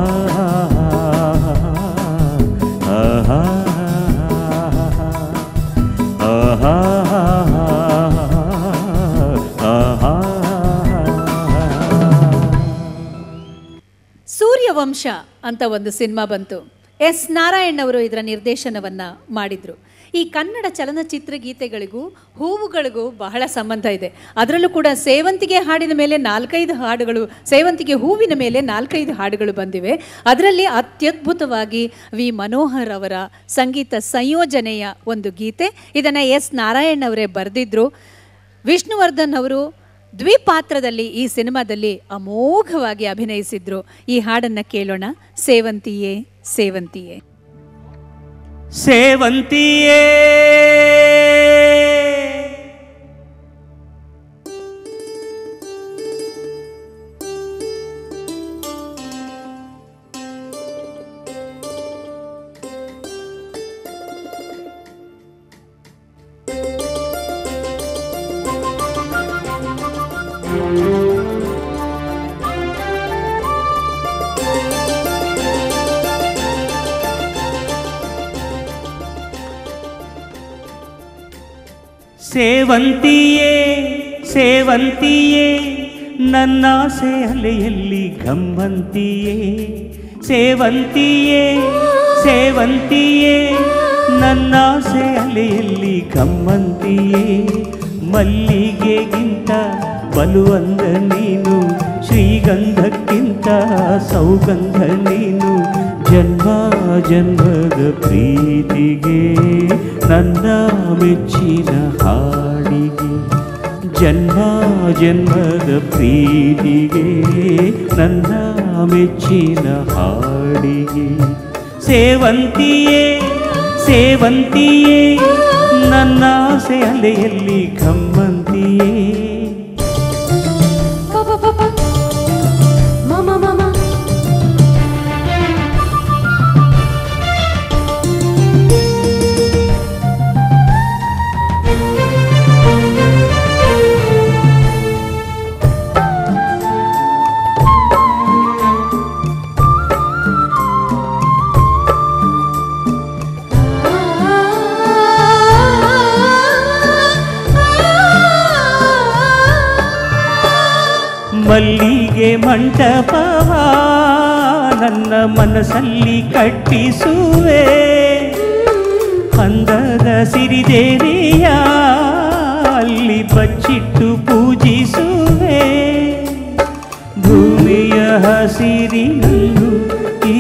ಆಹಾ ಆಹಾ ಸೂರ್ಯವಂಶ ಅಂತ ಒಂದು ಸಿನಿಮಾ ಬಂತು ಎಸ್ ನಾರಾಯಣ್ ಅವರು ಇದರ ನಿರ್ದೇಶನವನ್ನು ಮಾಡಿದರು ಈ ಕನ್ನಡ ಚಲನಚಿತ್ರ ಗೀತೆಗಳಿಗೂ ಹೂವುಗಳಿಗೂ ಬಹಳ ಸಂಬಂಧ ಇದೆ ಅದರಲ್ಲೂ ಕೂಡ ಸೇವಂತಿಗೆ ಹಾಡಿನ ಮೇಲೆ ನಾಲ್ಕೈದು ಹಾಡುಗಳು ಸೇವಂತಿಗೆ ಹೂವಿನ ಮೇಲೆ ನಾಲ್ಕೈದು ಹಾಡುಗಳು ಬಂದಿವೆ ಅದರಲ್ಲಿ ಅತ್ಯದ್ಭುತವಾಗಿ ವಿ ಮನೋಹರ್ ಅವರ ಸಂಗೀತ ಸಂಯೋಜನೆಯ ಒಂದು ಗೀತೆ ಇದನ್ನು ಎಸ್ ನಾರಾಯಣ್ ಅವರೇ ಬರೆದಿದ್ರು ವಿಷ್ಣುವರ್ಧನ್ ಅವರು ದ್ವಿಪಾತ್ರದಲ್ಲಿ ಈ ಸಿನಿಮಾದಲ್ಲಿ ಅಮೋಘವಾಗಿ ಅಭಿನಯಿಸಿದ್ರು ಈ ಹಾಡನ್ನು ಕೇಳೋಣ ಸೇವಂತಿಯೇ ಸೇವಂತಿಯೇ ಸೇವಂತಿಯೇ ಸೇವಂತಿಯೇ ಸೇವಂತಿಯೇ ನನ್ನಾಸೆ ಅಲೆಯಲ್ಲಿ ಗಮ್ಮಂತಿಯೇ ಸೇವಂತಿಯೇ ಸೇವಂತಿಯೇ ನನ್ನಾಸೆ ಅಲೆಯಲ್ಲಿ ಗಮ್ಮಂತಿಯೇ ಮಲ್ಲಿಗೆಗಿಂತ ಬಲುವಂದ ನೀನು ಶ್ರೀಗಂಧಕ್ಕಿಂತ ಸೌಗಂಧ ನೀನು ಜನ್ಮ ಜನ್ಮದ ಪ್ರೀತಿಗೆ ನನ್ನ ಮೆಚ್ಚಿನ ಹಾಡಿಗೆ ಜನ್ಮ ಜನ್ಮದ ಪ್ರೀತಿಗೆ ನನ್ನ ಮೆಚ್ಚಿನ ಹಾಡಿಗೆ ಸೇವಂತಿಯೇ ಸೇವಂತಿಯೇ ನನ್ನ ನನ್ನಾಸೆ ಅಲೆಯಲ್ಲಿ ಗಮ್ಮಂತಿಯೇ ಪ ಪ ಪ ಪ ಮ ಮ ಮ ಮ ಮಲ್ಲಿಗೆ ಮಂಟಪವ ನನ್ನ ಮನಸ್ಸಲ್ಲಿ ಕಟ್ಟಿಸುವೆ ಅಂದದ ಸಿರಿದೇವಿಯ ಅಲ್ಲಿ ಬಚ್ಚಿಟ್ಟು ಪೂಜಿಸುವೆ ಭೂಮಿಯ ಹಸಿರಿನಲ್ಲೂ ಈ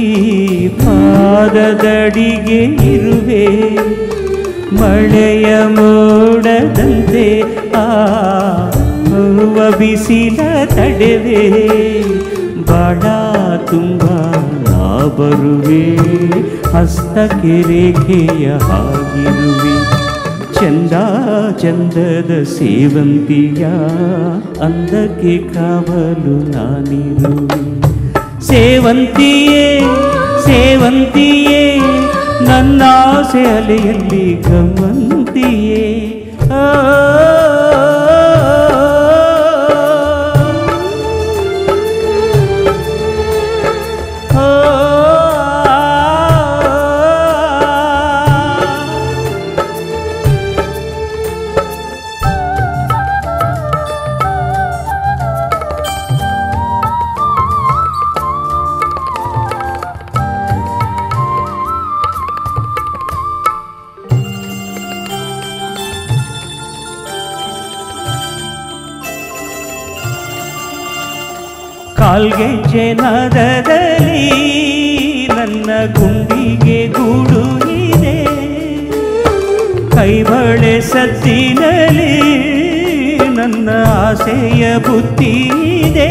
ಪಾದದಡಿಗೆ ಇರುವೆ ಮಳೆಯ ಮೋಡದಂತೆ ಆ ಹೂವ ಬಿಸಿಲ ತಡೆವೆ ಬಾಳ ತುಂಬ ನಾ ಬರುವೆ ಹಸ್ತಕ್ಕೆ ರೇಖೆಯ ಹಾಗಿರುವೆ ಚಂದ ಚಂದದ ಸೇವಂತಿಯ ಅಂದಕ್ಕೆ ಕಾವಲು ನಾನಿರುವೆ ಸೇವಂತಿಯೇ ಸೇವಂತಿಯೇ ನನ್ನಾಸೆ ಅಲೆಯಲ್ಲಿ ಗಮಂತಿಯೇ ಆ ಕಾಲ್ಗೆಜ್ಜೆ ನರದಲ್ಲಿ ನನ್ನ ಗುಂಡಿಗೆ ಗೂಡು ಇದೆ ಕೈಬಳೆ ಸತ್ತಿನಲ್ಲಿ ನನ್ನ ಆಸೆಯ ಬುತ್ತಿ ಇದೆ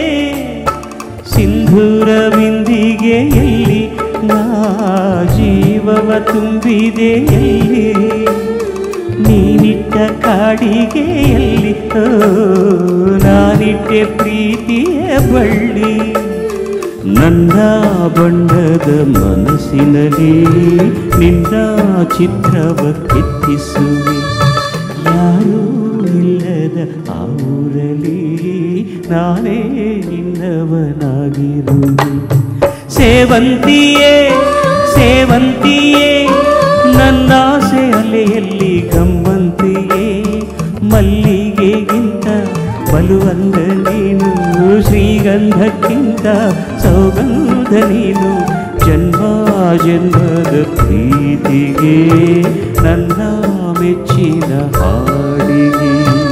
ಸಿಂಧೂರ ಬಿಂದಿಗೆಯಲ್ಲಿ ನಾ ಜೀವವ ತುಂಬಿದೆ ಎಲ್ಲಿ ನೀನಿಟ್ಟ ಕಾಡಿಗೆಯಲ್ಲಿ ಓ, ನಾನಿಟ್ಟೆ ಪ್ರೀತಿಯ ಬಳ್ಳಿ ನನ್ನ ಬಣ್ಣದ ಮನಸ್ಸಿನಲ್ಲಿ ನಿನ್ನ ಚಿತ್ರವ ಕೆತ್ತಿಸುವೆ ಯಾರೂ ಇಲ್ಲದ ಆ ಊರಲ್ಲಿ ನಾನೇ ನಿನ್ನವನಾಗಿರುವೆ ಸೇವಂತಿಯೇ ಸೇವಂತಿಯೇ ನನ್ನಾಸೆ ಅಲೆಯಲ್ಲಿ ಗಮ್ಮಂತಿಯೇ ಮಲ್ಲಿಗೆಗಿಂತ ಬಲುವಂದ ನೀನು ಶ್ರೀಗಂಧಕ್ಕಿಂತ ಸೌಗಂಧ ನೀನು ಜನ್ಮ ಜನ್ಮದ ಪ್ರೀತಿಗೆ ನನ್ನ ಮೆಚ್ಚಿನ ಹಾಡಿಗೆ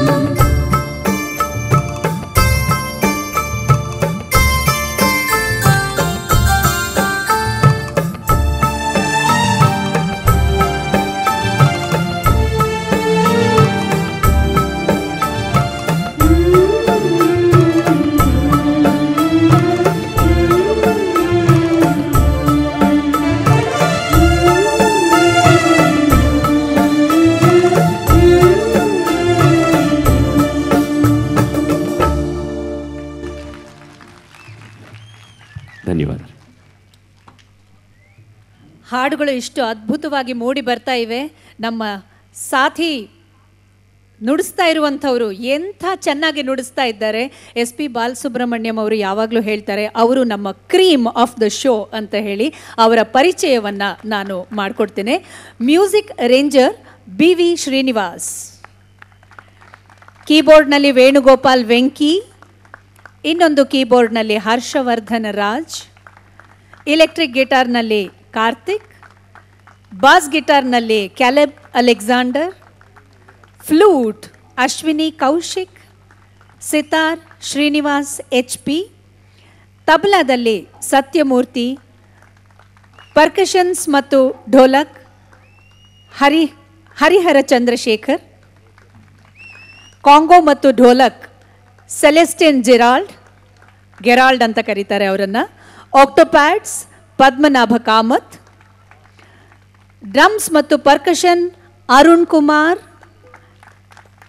ಧನ್ಯವಾದ ಹಾಡುಗಳು ಇಷ್ಟು ಅದ್ಭುತವಾಗಿ ಮೂಡಿ ಬರ್ತಾ ಇವೆ ನಮ್ಮ ಸಾಥಿ ನುಡಿಸ್ತಾ ಇರುವಂಥವ್ರು ಎಂಥ ಚೆನ್ನಾಗಿ ನುಡಿಸ್ತಾ ಇದ್ದಾರೆ ಎಸ್ ಪಿ ಬಾಲಸುಬ್ರಹ್ಮಣ್ಯಂ ಅವರು ಯಾವಾಗಲೂ ಹೇಳ್ತಾರೆ ಅವರು ನಮ್ಮ ಕ್ರೀಮ್ ಆಫ್ ದ ಶೋ ಅಂತ ಹೇಳಿ ಅವರ ಪರಿಚಯವನ್ನು ನಾನು ಮಾಡಿಕೊಡ್ತೇನೆ music ranger B V Srinivas ಕೀಬೋರ್ಡ್ನಲ್ಲಿ ವೇಣುಗೋಪಾಲ್ ವೆಂಕಿ ಇನ್ನೊಂದು ಕೀಬೋರ್ಡ್ನಲ್ಲಿ ಹರ್ಷವರ್ಧನ್ ರಾಜ್ ಇಲೆಕ್ಟ್ರಿಕ್ ಗಿಟಾರ್ನಲ್ಲಿ ಕಾರ್ತಿಕ್ ಬಾಸ್ ಗಿಟಾರ್ನಲ್ಲಿ Caleb Alexander flute Ashwini Kaushik sitar Srinivas H P ತಬಲಾದಲ್ಲಿ ಸತ್ಯಮೂರ್ತಿ ಪರ್ಕಷನ್ಸ್ ಮತ್ತು ಢೋಲಕ್ ಹರಿ ಹರಿಹರ ಚಂದ್ರಶೇಖರ್ ಕಾಂಗೋ ಮತ್ತು ಢೋಲಕ್ ಸೆಲೆಸ್ಟಿನ್ ಜಿರಾಲ್ಡ್ ಗೆರಾಲ್ಡ್ ಅಂತ ಕರೀತಾರೆ ಅವರನ್ನು ಆಕ್ಟೋಪ್ಯಾಡ್ಸ್ ಪದ್ಮನಾಭ ಕಾಮತ್ ಡ್ರಮ್ಸ್ ಮತ್ತು ಪರ್ಕಷನ್ ಅರುಣ್ ಕುಮಾರ್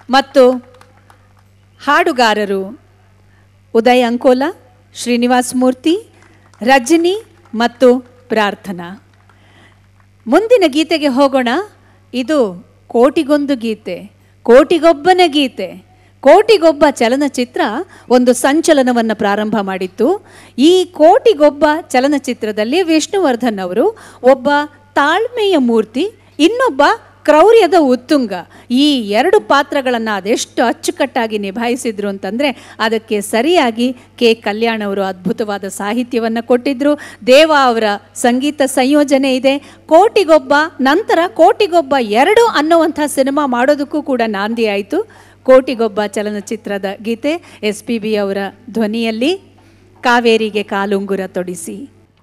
ಮತ್ತು ಹಾಡುಗಾರರು ಉದಯ್ ಅಂಕೋಲ ಶ್ರೀನಿವಾಸ್ ಮೂರ್ತಿ ರಜನಿ ಮತ್ತು ಪ್ರಾರ್ಥನಾ ಮುಂದಿನ ಗೀತೆಗೆ ಹೋಗೋಣ ಇದು ಕೋಟಿಗೊಂದು ಗೀತೆ ಕೋಟಿಗೊಬ್ಬನ ಗೀತೆ ಕೋಟಿಗೊಬ್ಬ ಚಲನಚಿತ್ರ ಒಂದು ಸಂಚಲನವನ್ನು ಪ್ರಾರಂಭ ಮಾಡಿತ್ತು ಈ ಕೋಟಿಗೊಬ್ಬ ಚಲನಚಿತ್ರದಲ್ಲಿ ವಿಷ್ಣುವರ್ಧನ್ ಅವರು ಒಬ್ಬ ತಾಳ್ಮೆಯ ಮೂರ್ತಿ ಇನ್ನೊಬ್ಬ ಕ್ರೌರ್ಯದ ಉತ್ತುಂಗ ಈ ಎರಡು ಪಾತ್ರಗಳನ್ನು ಅದೆಷ್ಟು ಅಚ್ಚುಕಟ್ಟಾಗಿ ನಿಭಾಯಿಸಿದ್ರು ಅಂತಂದರೆ ಅದಕ್ಕೆ ಸರಿಯಾಗಿ ಕೆ ಕಲ್ಯಾಣ್ ಅವರು ಅದ್ಭುತವಾದ ಸಾಹಿತ್ಯವನ್ನು ಕೊಟ್ಟಿದ್ದರು ದೇವ ಅವರ ಸಂಗೀತ ಸಂಯೋಜನೆ ಇದೆ ಕೋಟಿಗೊಬ್ಬ ನಂತರ ಕೋಟಿಗೊಬ್ಬ ಎರಡು ಅನ್ನುವಂಥ ಸಿನಿಮಾ ಮಾಡೋದಕ್ಕೂ ಕೂಡ ನಾಂದಿ ಆಯಿತು ಕೋಟಿಗೊಬ್ಬ ಚಲನಚಿತ್ರದ ಗೀತೆ ಎಸ್ ಪಿ ಬಿ ಅವರ ಧ್ವನಿಯಲ್ಲಿ ಕಾವೇರಿಗೆ ಕಾಲುಂಗುರ ತೊಡಿಸಿ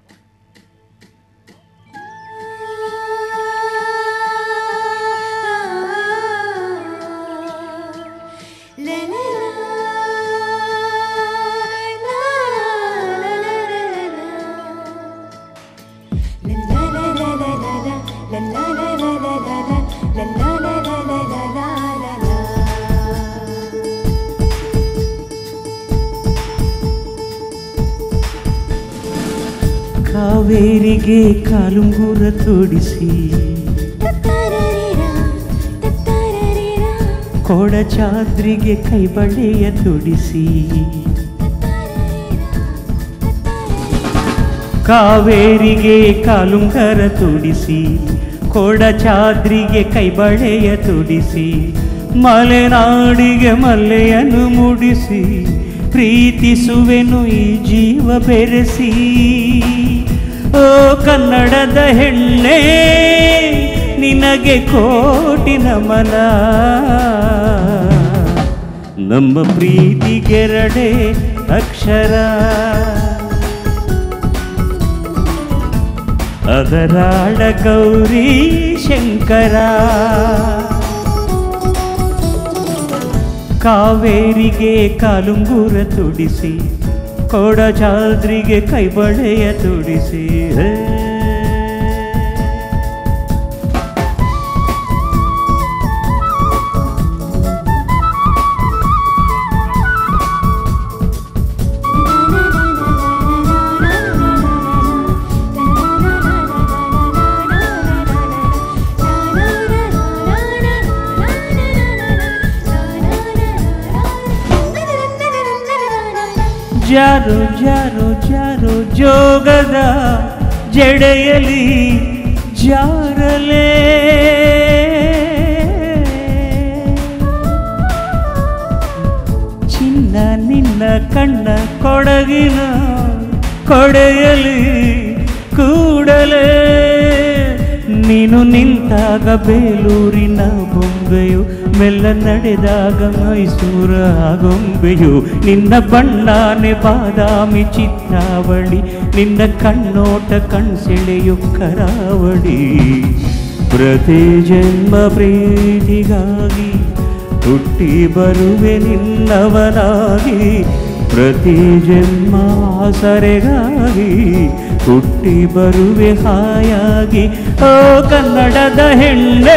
ಕಾವೇರಿಗೆ ಕಾಲುಂಗುರ ತೊಡಿಸಿ ಕೊಡಚಾದ್ರಿಗೆ ಕೈಬಳೆಯ ತೊಡಿಸಿ ಕಾವೇರಿಗೆ ಕಾಲುಂಗರ ತೊಡಿಸಿ ಕೊಡಚಾದ್ರಿಗೆ ಕೈಬಳೆಯ ತೊಡಿಸಿ ಮಲೆನಾಡಿಗೆ ಮಲ್ಲೆಯನ್ನು ಮುಡಿಸಿ ಪ್ರೀತಿಸುವೆನು ಈ ಜೀವ ಬೆರೆಸಿ ಓ ಕನ್ನಡದ ಹೆಣ್ಣೆ ನಿನಗೆ ಕೋಟಿ ನಮನ ನಮ್ಮ ಪ್ರೀತಿಗೆರಡೆ ಅಕ್ಷರ ಅದರಾಳ ಗೌರಿ ಶಂಕರ ಕಾವೇರಿಗೆ ಕಾಲುಂಗುರ ತುಡಿಸಿ ಕೊಡಚಾದ್ರಿಗೆ ಕೈಬಳೆಯ ತುಡಿಸಿ ಹೇ. ಜಾರು ಜಾರು ಜಾರು ಜೋಗದ ಜಡೆಯಲಿ ಜಾರಲೇ ಚಿನ್ನ ನಿನ್ನ ಕಣ್ಣ ಕೊಡಗಿನ ಕೊಡೆಯಲಿ ಕೂಡಲೇ ನೀನು ನಿಂತಾಗ ಬೇಲೂರಿನ ಬೊಂಬೆಯು ಮೆಲ್ಲ ನಡೆದಾಗ ಮೈಸೂರ ಗೊಂಬೆಯು ನಿನ್ನ ಬಣ್ಣಾನೆ ಬಾದಾಮಿ ಚಿತ್ರಾವಳಿ ನಿನ್ನ ಕಣ್ಣೋಟ ಕಣ್ಸೆಳೆಯು ಕರಾವಳಿ ಪ್ರತಿ ಜನ್ಮ ಪ್ರೀತಿಗಾಗಿ ಹುಟ್ಟಿ ಬರುವೆ ನಿನ್ನವನಾಗಿ ಪ್ರತಿ ಜನ್ಮ ಆಸರೆಗಾಗಿ ಹುಟ್ಟಿ ಬರುವೆ ಹಾಯಾಗಿ ಓ ಕನ್ನಡದ ಹೆಣ್ಣೆ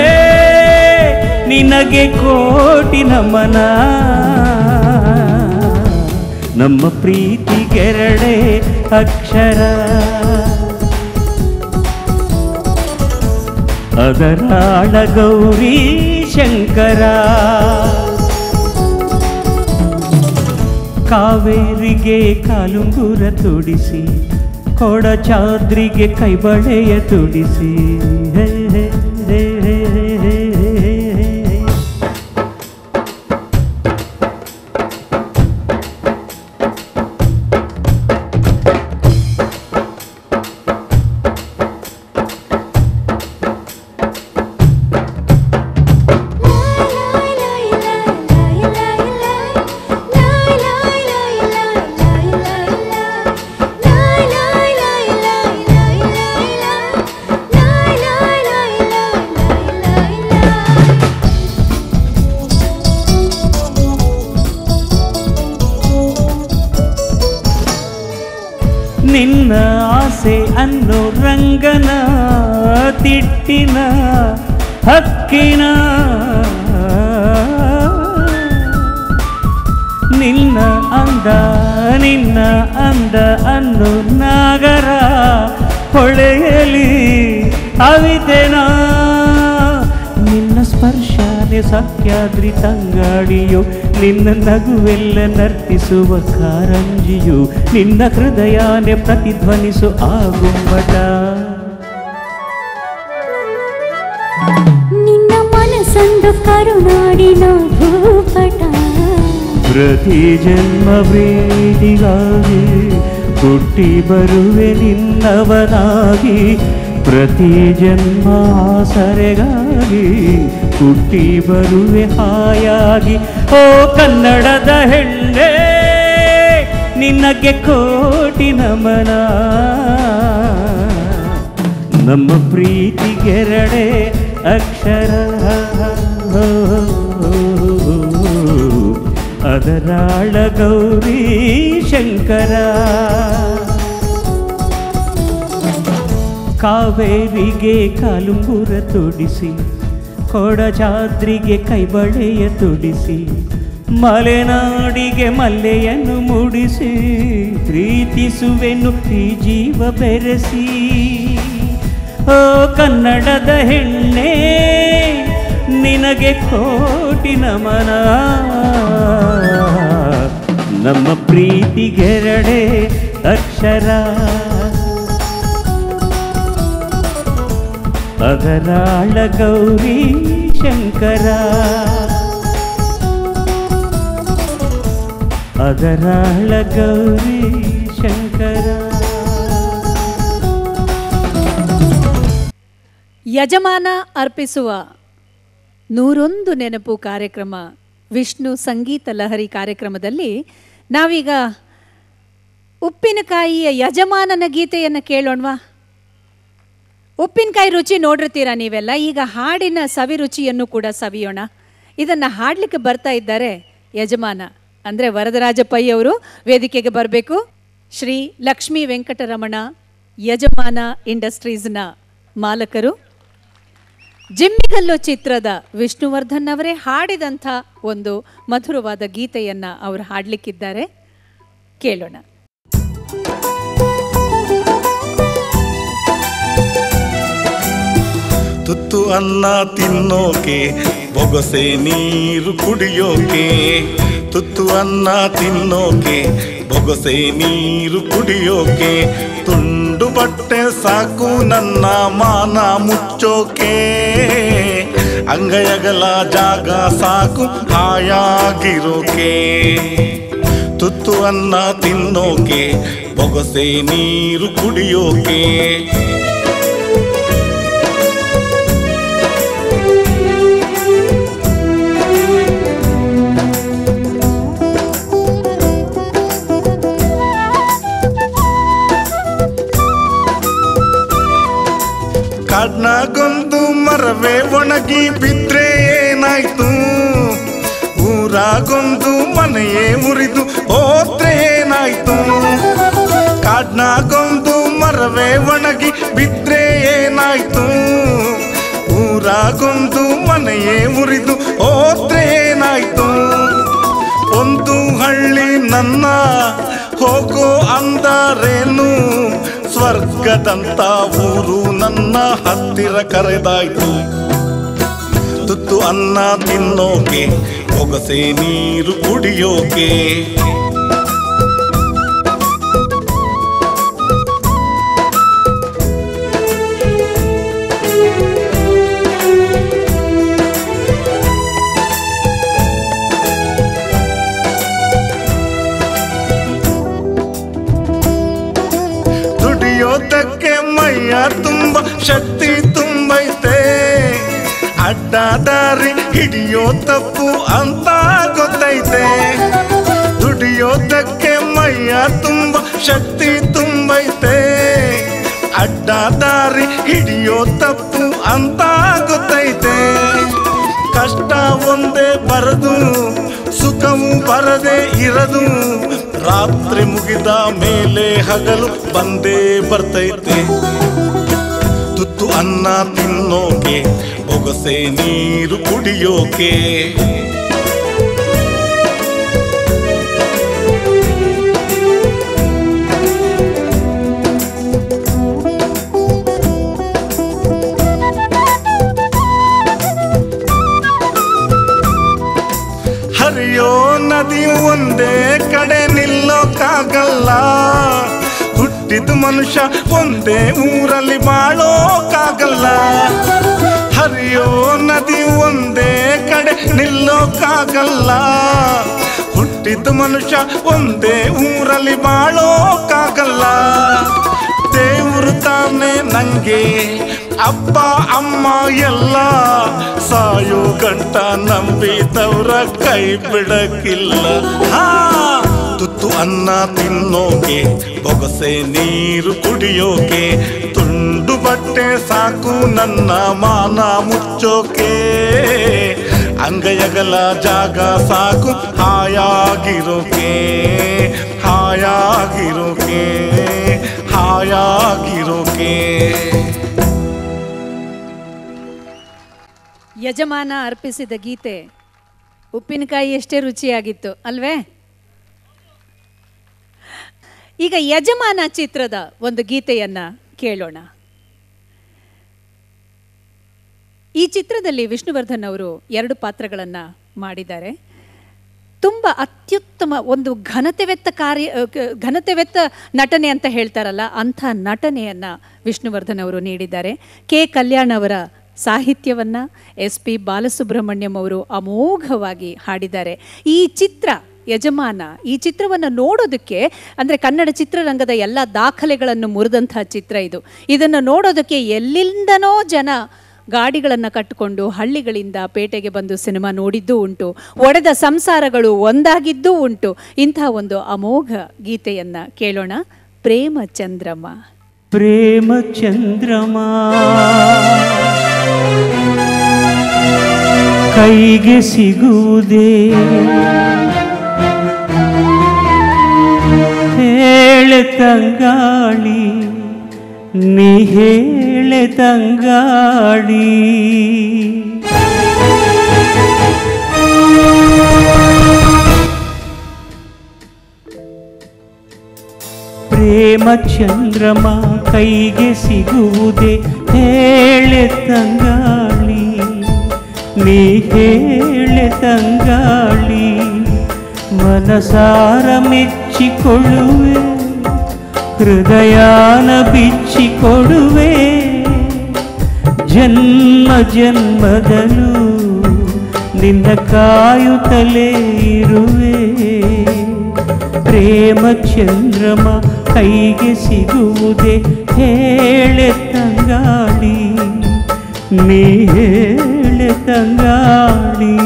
ನಿನಗೆ ಕೋಟಿ ನಮನ ನಮ್ಮ ಪ್ರೀತಿಗೆರಡೆ ಅಕ್ಷರ ಅದರಾಳ ಗೌರಿ ಶಂಕರ ಕಾವೇರಿಗೆ ಕಾಲುಂಗುರ ತುಡಿಸಿ ಕೊಡಚಾದ್ರಿಗೆ ಕೈಬಳೆಯ ತುಡಿಸಿ ಹೇ ಹೇ ಹೇ ಹೇ ಹೇ ಹೇ ಹೇ ಹೇ. ನಿನ್ನ ಆಸೆ ಅನ್ನೋ ರಂಗನ ತಿಟ್ಟಿನ ಹಕ್ಕಿನ ಅಂದ ನಿನ್ನ ಅಂದ ಅನ್ನು ನಾಗರ ಹೊಳೆಯಲಿ ಅವಿತೆನಾ ನಿನ್ನ ಸ್ಪರ್ಶನೆ ಸಖ್ಯಾದ್ರಿ ತಂಗಾಡಿಯು ನಿನ್ನ ನಗುವೆಲ್ಲ ನರ್ತಿಸುವ ಕಾರಂಜಿಯು ನಿನ್ನ ಹೃದಯನೆ ಪ್ರತಿಧ್ವನಿಸು ಆ ಗುಮ್ಮಟ ನಿನ್ನ ಮನಸ್ಸಂದು ಕರುನಾಡಿನ ಭೂಪಟ ಪ್ರತಿ ಜನ್ಮ ಪ್ರೀತಿಗಾಗಿ ಹುಟ್ಟಿ ಬರುವೆ ನಿನ್ನವನಾಗಿ ಪ್ರತಿ ಜನ್ಮ ಆಸರೆಗಾಗಿ ಹುಟ್ಟಿ ಬರುವೆ ಹಾಯಾಗಿ ಓ ಕನ್ನಡದ ಹೆಣ್ಣೆ ನಿನ್ನಗೆ ಕೋಟಿ ನಮನ ನಮ್ಮ ಪ್ರೀತಿಗೆರಡೆ ಅಕ್ಷರ ಅದರಾಳ ಗೌರಿ ಶಂಕರ ಕಾವೇರಿಗೆ ಕಾಲುಂಗುರ ತೊಡಿಸಿ ಕೊಡಜಾದ್ರಿಗೆ ಕೈಬಳೆಯ ತೊಡಿಸಿ ಮಲೆನಾಡಿಗೆ ಮಲ್ಲೆಯನ್ನು ಮೂಡಿಸಿ ಪ್ರೀತಿಸುವೆನು ಈ ಜೀವ ಬೆರೆಸಿ ಓ ಕನ್ನಡದ ಹೆಣ್ಣೆ ನಿನಗೆ ಕೋಟಿ ನಮನ ನಮ್ಮ ಪ್ರೀತಿಗೆರಡೆ ಅಕ್ಷರ ಅದರಾಳ ಗೌರಿ ಶಂಕರ ಅದರಾಳ ಗೌರಿ ಶಂಕರ ಯಜಮಾನ ಅರ್ಪಿಸುವ ನೂರೊಂದು ನೆನಪು ಕಾರ್ಯಕ್ರಮ ವಿಷ್ಣು ಸಂಗೀತ ಲಹರಿ ಕಾರ್ಯಕ್ರಮದಲ್ಲಿ ನಾವೀಗ ಉಪ್ಪಿನಕಾಯಿಯ ಯಜಮಾನನ ಗೀತೆಯನ್ನು ಕೇಳೋಣವಾ ಉಪ್ಪಿನಕಾಯಿ ರುಚಿ ನೋಡಿರ್ತೀರಾ ನೀವೆಲ್ಲ ಈಗ ಹಾಡಿನ ಸವಿ ರುಚಿಯನ್ನು ಕೂಡ ಸವಿಯೋಣ ಇದನ್ನು ಹಾಡಲಿಕ್ಕೆ ಬರ್ತಾ ಇದ್ದಾರೆ ಯಜಮಾನ ಅಂದರೆ ವರದರಾಜ ಪೈ ಅವರು ವೇದಿಕೆಗೆ ಬರಬೇಕು ಶ್ರೀ ಲಕ್ಷ್ಮೀ ವೆಂಕಟರಮಣ ಯಜಮಾನ ಇಂಡಸ್ಟ್ರೀಸ್ನ ಮಾಲಕರು ಜಿಮ್ಮಿಗಲ್ಲು ಚಿತ್ರದ ವಿಷ್ಣುವರ್ಧನ್ ಅವರೇ ಹಾಡಿದಂಥ ಒಂದು ಮಧುರವಾದ ಗೀತೆಯನ್ನು ಅವರು ಹಾಡಲಿಕ್ಕಿದ್ದಾರೆ ಕೇಳೋಣ ತುತ್ತು ಅನ್ನ ತಿನ್ನೋಕೆ ಬೊಗಸೆ ನೀರು ಕುಡಿಯೋಕೆ ತುತ್ತು ಅನ್ನ ತಿನ್ನೋಕೆ ಬೊಗಸೆ ನೀರು ಕುಡಿಯೋಕೆ ತುಂಡು ಬಟ್ಟೆ ಸಾಕು ನನ್ನ ಮಾನ ಮುಚ್ಚೋಕೆ ಅಂಗಯಗಲ ಜಾಗ ಸಾಕು ಹಾಯಾಗಿರೋಕೆ ತುತ್ತು ಅನ್ನ ತಿನ್ನೋಕೆ ಬೊಗಸೆ ನೀರು ಕುಡಿಯೋಕೆ ಕಾಡ್ನಾಗೊಂದು ಮರವೇ ಒಣಗಿ ಬಿದ್ರೆ ಏನಾಯ್ತು ಊರಾಗೊಂದು ಮನೆಯೇ ಉರಿದು ಹೋದ್ರೆ ಏನಾಯ್ತು ಕಾಡ್ನಾಗೊಂದು ಮರವೇ ಒಣಗಿ ಬಿದ್ರೆ ಏನಾಯ್ತು ಊರಾಗೊಂದು ಮನೆಯೇ ಉರಿದು ಹೋದ್ರೆ ಏನಾಯ್ತು ಒಂದು ಹಳ್ಳಿ ನನ್ನ ಹೋಗೋ ಅಂದರೇನು ಸ್ವರ್ಗದಂತ ಊರು ನನ್ನ ಹತ್ತಿರ ಕರೆದಾಯ್ತು ತುತ್ತು ಅನ್ನ ತಿನ್ನೋಕೆ ಹೊಗಸೆ ನೀರು ಕುಡಿಯೋಕೆ ದುಡಿಯೋದಕ್ಕೆ ಮೈಯ ತುಂಬ ಶಕ್ತಿ ತುಂಬೈತೆ ಅಡ್ಡ ದಾರಿ ಹಿಡಿಯೋ ತಪ್ಪು ಅಂತ ಗೊತ್ತೈತೆ ದುಡಿಯೋದಕ್ಕೆ ಮೈಯ ತುಂಬ ಶಕ್ತಿ ತುಂಬೈತೆ ಅಡ್ಡ ದಾರಿ ಹಿಡಿಯೋ ತಪ್ಪು ಅಂತ ಗೊತ್ತೈತೆ ಕಷ್ಟ ಒಂದೇ ಬರದು ಸುಖವು ಬರದೆ ಇರದು ರಾತ್ರಿ ಮುಗಿದ ಮೇಲೆ ಹಗಲು ಬಂದೇ ಬರ್ತೈತೆ ತುತ್ತು ಅನ್ನ ತಿನ್ನೋಕೆ ಬೊಗಸೆ ನೀರು ಕುಡಿಯೋಕೆ ಹರಿಯೋ ನದಿ ಒಂದೇ ಕಡೆ ನಿಲ್ಲೋಕ್ಕಾಗಲ್ಲ ಹುಟ್ಟಿದ ಮನುಷ್ಯ ಒಂದೇ ಊರಲ್ಲಿ ಬಾಳೋಕ್ಕಾಗಲ್ಲ ಹರಿಯೋ ನದಿ ಒಂದೇ ಕಡೆ ನಿಲ್ಲೋಕ್ಕಾಗಲ್ಲ ಹುಟ್ಟಿದ ಮನುಷ್ಯ ಒಂದೇ ಊರಲ್ಲಿ ಬಾಳೋಕ್ಕಾಗಲ್ಲ ದೇವರು ತಾನೆ ನಂಗೆ ಅಪ್ಪ ಅಮ್ಮ ಎಲ್ಲ ಸಾಯೋ ಗಂಟ ನಂಬಿದವ್ರ ಕೈ ಬಿಡಕ್ಕಿಲ್ಲ ಹಾ ತುತ್ತು ಅನ್ನ ತಿನ್ನೋಕೆ ಬೊಗಸೆ ನೀರು ಕುಡಿಯೋಕೆ ತುಂಡು ಬಟ್ಟೆ ಸಾಕು ನನ್ನ ಮಾನ ಮುಚ್ಚೋಕೆ ಅಂಗೈಯಗಲ ಜಾಗ ಸಾಕು ಹಾಯಾಗಿರೋಕೆ ಹಾಯಾಗಿರೋಕೆ ಹಾಯಾಗಿರೋಕೆ ಯಜಮಾನ ಅರ್ಪಿಸಿದ ಗೀತೆ ಉಪ್ಪಿನಕಾಯಿ ಎಷ್ಟೇ ರುಚಿಯಾಗಿತ್ತು ಅಲ್ವೇ ಈಗ ಯಜಮಾನ ಚಿತ್ರದ ಒಂದು ಗೀತೆಯನ್ನ ಕೇಳೋಣ ಈ ಚಿತ್ರದಲ್ಲಿ ವಿಷ್ಣುವರ್ಧನ್ ಅವರು ಎರಡು ಪಾತ್ರಗಳನ್ನು ಮಾಡಿದ್ದಾರೆ ತುಂಬ ಅತ್ಯುತ್ತಮ ಒಂದು ಘನತೆವೆತ್ತ ಕಾರ್ಯ ಅ, ಕ- ಘನತೆವೆತ್ತ ನಟನೆ ಅಂತ ಹೇಳ್ತಾರಲ್ಲ ಅಂಥ ನಟನೆಯನ್ನು ವಿಷ್ಣುವರ್ಧನ್ ಅವರು ನೀಡಿದ್ದಾರೆ ಕೆ ಕಲ್ಯಾಣ್ ಅವರ ಸಾಹಿತ್ಯವನ್ನು ಎಸ್ ಪಿ ಬಾಲಸುಬ್ರಹ್ಮಣ್ಯಂ ಅವರು ಅಮೋಘವಾಗಿ ಹಾಡಿದ್ದಾರೆ ಈ ಚಿತ್ರ ಯಜಮಾನ ಈ ಚಿತ್ರವನ್ನು ನೋಡೋದಕ್ಕೆ ಅಂದರೆ ಕನ್ನಡ ಚಿತ್ರರಂಗದ ಎಲ್ಲ ದಾಖಲೆಗಳನ್ನು ಮುರಿದಂಥ ಚಿತ್ರ ಇದು ಇದನ್ನು ನೋಡೋದಕ್ಕೆ ಎಲ್ಲಿಂದನೋ ಜನ ಗಾಡಿಗಳನ್ನು ಕಟ್ಟಿಕೊಂಡು ಹಳ್ಳಿಗಳಿಂದ ಪೇಟೆಗೆ ಬಂದು ಸಿನಿಮಾ ನೋಡಿದ್ದೂ ಉಂಟು ಒಡೆದ ಸಂಸಾರಗಳು ಒಂದಾಗಿದ್ದೂ ಉಂಟು ಇಂಥ ಒಂದು ಅಮೋಘ ಗೀತೆಯನ್ನು ಕೇಳೋಣ ಪ್ರೇಮ ಚಂದ್ರಮ ಪ್ರೇಮ ಚಂದ್ರಮ ಕೈಗೆ ಸಿಗುವುದೇ ಹೇಳೆ ತಂಗಾಳಿ ನೀ ಹೇಳೆ ತಂಗಾಳಿ ಪ್ರೇಮ ಚಂದ್ರಮ ಕೈಗೆ ಸಿಗುವುದೇ ಹೇಳೆ ತಂಗಾಳಿ ನೀ ಹೇಳೆ ತಂಗಾಳಿ ಮನಸಾರ ಮೆಚ್ಚಿಕೊಳ್ಳುವೆ ಹೃದಯಾನ ಬಿಚ್ಚಿಕೊಡುವೆ ಜನ್ಮ ಜನ್ಮದಲು ನಿನ್ನ ಕಾಯುತ್ತಲೇ ಇರುವೆ ಪ್ರೇಮ ಚಂದ್ರಮ ಕೈಗೆ ಸಿಗುವುದೇ ಹೇಳೆ ತಂಗಾಳಿ ನೀ ಹೇಳೆ ತಂಗಾಳಿ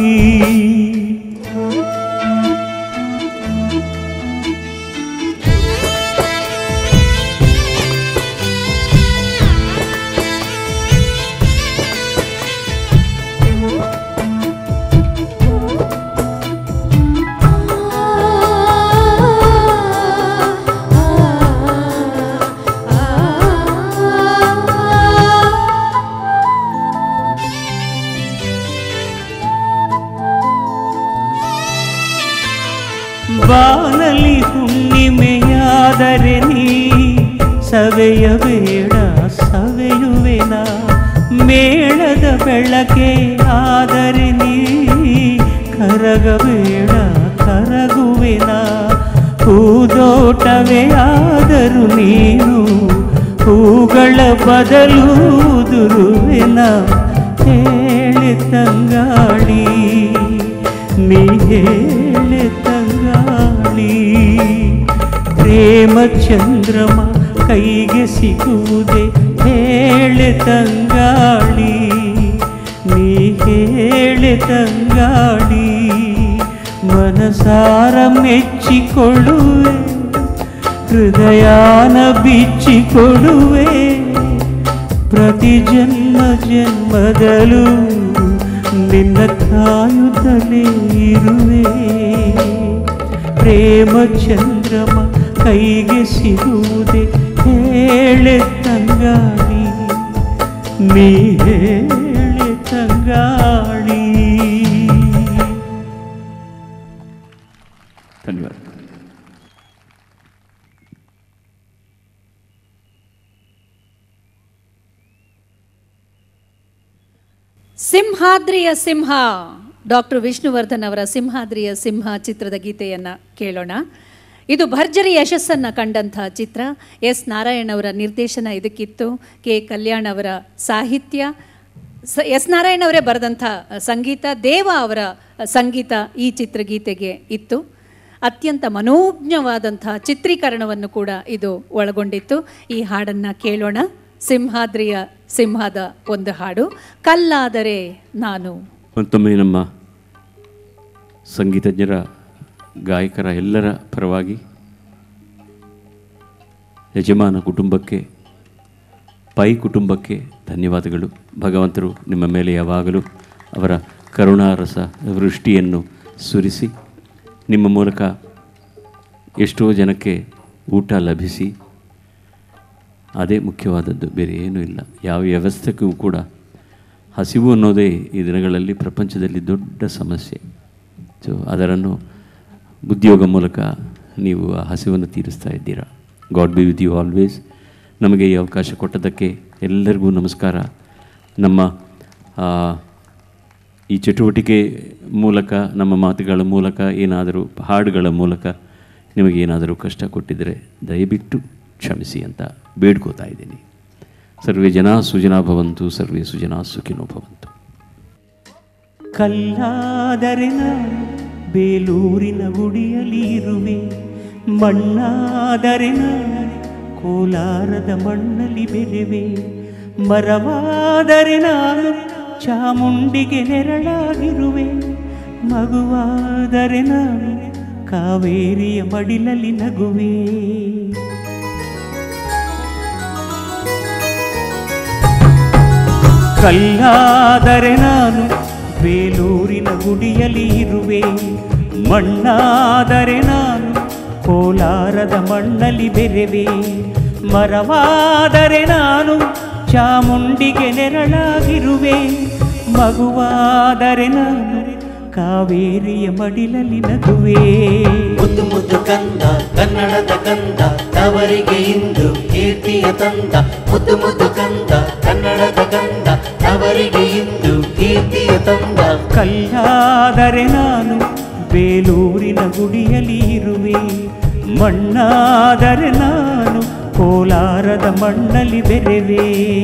ಬಾನಲಿ ಹುಣ್ಣಿಮೆಯಾದರೆ ನೀ ಸವೆಯಬೇಡ ಸವೆಯುವೆನ ಮೇಳದ ಬೆಳಕೆ ಆದರೆ ನೀ ಕರಗಬೇಡ ಕರಗುವೆನ ಹೂದೋಟವೇ ಆದರೂ ನೀನು ಹೂಗಳ ಬದಲು ದುರುವೆನ ಹೇಳಿ ತಂಗಾಳಿ ನೀ ಹೇಳೆ ತಂಗಾಳಿ ಪ್ರೇಮ ಚಂದ್ರಮ ಕೈಗೆ ಸಿಗುವುದೇ ಹೇಳೆ ತಂಗಾಳಿ ನೀ ಹೇಳೆ ತಂಗಾಳಿ ಮನಸಾರ ಮೆಚ್ಚಿಕೊಳ್ಳುವೆ ಹೃದಯಾನ ಬಿಚ್ಚಿಕೊಡುವೆ ಪ್ರತಿ ಜನ್ಮ ಜನ್ಮದಲ್ಲೂ ನಿನ್ನ ಕಾಯುತ್ತಲೇ ಇರುವೆ ಪ್ರೇಮ ಚಂದ್ರಮ ಕೈಗೆ ಸಿಗುವುದೇ ಹೇಳೆ ತಂಗಾಳಿ ನೀ ಹೇಳೆ ತಂಗಾಳಿ ಧನ್ಯವಾದ ಸಿಂಹಾದ್ರಿಯ ಸಿಂಹ ಡಾಕ್ಟರ್ ವಿಷ್ಣುವರ್ಧನ್ ಅವರ ಸಿಂಹಾದ್ರಿಯ ಸಿಂಹ ಚಿತ್ರದ ಗೀತೆಯನ್ನು ಕೇಳೋಣ ಇದು ಭರ್ಜರಿ ಯಶಸ್ಸನ್ನು ಕಂಡಂಥ ಚಿತ್ರ ಎಸ್ ನಾರಾಯಣ್ ಅವರ ನಿರ್ದೇಶನ ಇದಕ್ಕಿತ್ತು ಕೆ ಕಲ್ಯಾಣ್ ಅವರ ಸಾಹಿತ್ಯ ಸ ಎಸ್ ನಾರಾಯಣ್ ಅವರೇ ಬರೆದಂಥ ಸಂಗೀತ ದೇವ ಅವರ ಸಂಗೀತ ಈ ಚಿತ್ರಗೀತೆಗೆ ಇತ್ತು ಅತ್ಯಂತ ಮನೋಜ್ಞವಾದಂಥ ಚಿತ್ರೀಕರಣವನ್ನು ಕೂಡ ಇದು ಒಳಗೊಂಡಿತ್ತು ಈ ಹಾಡನ್ನು ಕೇಳೋಣ ಸಿಂಹಾದ್ರಿಯ ಸಿಂಹದ ಒಂದು ಹಾಡು ಕಲ್ಲಾದರೆ ನಾನು ಮತ್ತೊಮ್ಮೆ ನಮ್ಮ ಸಂಗೀತಜ್ಞರ ಗಾಯಕರ ಎಲ್ಲರ ಪರವಾಗಿ ಯಜಮಾನ ಕುಟುಂಬಕ್ಕೆ ಪೈ ಕುಟುಂಬಕ್ಕೆ ಧನ್ಯವಾದಗಳು ಭಗವಂತರು ನಿಮ್ಮ ಮೇಲೆ ಯಾವಾಗಲೂ ಅವರ ಕರುಣಾರಸ ವೃಷ್ಟಿಯನ್ನು ಸುರಿಸಿ ನಿಮ್ಮ ಮೂಲಕ ಎಷ್ಟೋ ಜನಕ್ಕೆ ಊಟ ಲಭಿಸಿ ಅದೇ ಮುಖ್ಯವಾದದ್ದು ಬೇರೆ ಏನೂ ಇಲ್ಲ ಯಾವ ವ್ಯವಸ್ಥೆಗೂ ಕೂಡ ಹಸಿವು ಅನ್ನೋದೇ ಈ ದಿನಗಳಲ್ಲಿ ಪ್ರಪಂಚದಲ್ಲಿ ದೊಡ್ಡ ಸಮಸ್ಯೆ ಸೊ ಅದರನ್ನು ಉದ್ಯೋಗ ಮೂಲಕ ನೀವು ಆ ಹಸಿವನ್ನು ತೀರಿಸ್ತಾ ಇದ್ದೀರಾ God be with you always ನಮಗೆ ಈ ಅವಕಾಶ ಕೊಟ್ಟದ್ದಕ್ಕೆ ಎಲ್ಲರಿಗೂ ನಮಸ್ಕಾರ ನಮ್ಮ ಆ, ಈ ಚಟುವಟಿಕೆ ಮೂಲಕ ನಮ್ಮ ಮಾತುಗಳ ಮೂಲಕ ಏನಾದರೂ ಹಾಡುಗಳ ಮೂಲಕ ನಿಮಗೆ ಏನಾದರೂ ಕಷ್ಟ ಕೊಟ್ಟಿದ್ದರೆ ದಯವಿಟ್ಟು ಕ್ಷಮಿಸಿ ಅಂತ ಬೇಡ್ಕೋತಾ ಇದ್ದೀನಿ ಸರ್ವೇ ಜನ ಸುಜನಾ ಭವಂತು ಸರ್ವೇ ಸುಜನಾ ಸುಖಿನೋ ಭವಂತು ಕಲ್ಲಾದರೆ ನಾನು ಬೇಲೂರಿನ ಗುಡಿಯಲ್ಲಿ ಇರುವೆ ಮಣ್ಣಾದರೆ ನಾನು ಕೋಲಾರದ ಮಣ್ಣಲ್ಲಿ ಬೆಳೆವೆ ಮರವಾದರೆ ನಾನು ಚಾಮುಂಡಿಗೆ ನೆರಳಾಗಿರುವೆ ಮಗುವಾದರೆ ನಾನು ಕಾವೇರಿಯ ಮಡಿಲಲ್ಲಿ ನಗುವೆ ಕಲ್ಲಾದರೆ ನಾನು ಬೇಲೂರಿನ ಗುಡಿಯಲ್ಲಿ ಇರುವೆ ಮಣ್ಣಾದರೆ ನಾನು ಕೋಲಾರದ ಮಣ್ಣಲ್ಲಿ ಬೆರೆವೆ ಮರವಾದರೆ ನಾನು ಚಾಮುಂಡಿಗೆ ನೆರಳಾಗಿರುವೆ ಮಗುವಾದರೆ ನಾನು ಕಾವೇರಿಯ ಮಡಿಲಲ್ಲಿ ನಗುವೆ ಮುದ್ದು ಮುದ್ದು ಕಂದ ಕನ್ನಡದ ಕಂದ ತವರಿಗೆ ಇಂದು ಕೀರ್ತಿಯ ತಂದ ಮುದ್ದು ಮುದ್ದು ಕಂದ ಕನ್ನಡದ ಕಂದ ತವರಿಗೆ ಇಂದು ಕೀರ್ತಿಯ ತಂದ ಕಲ್ಲಾದರೆ ನಾನು ಬೇಲೂರಿನ ಗುಡಿಯಲ್ಲಿ ಇರುವೆ ಮಣ್ಣಾದರೆ ನಾನು ಕೋಲಾರದ ಮಣ್ಣಲ್ಲಿ ಬೆರೆವೆ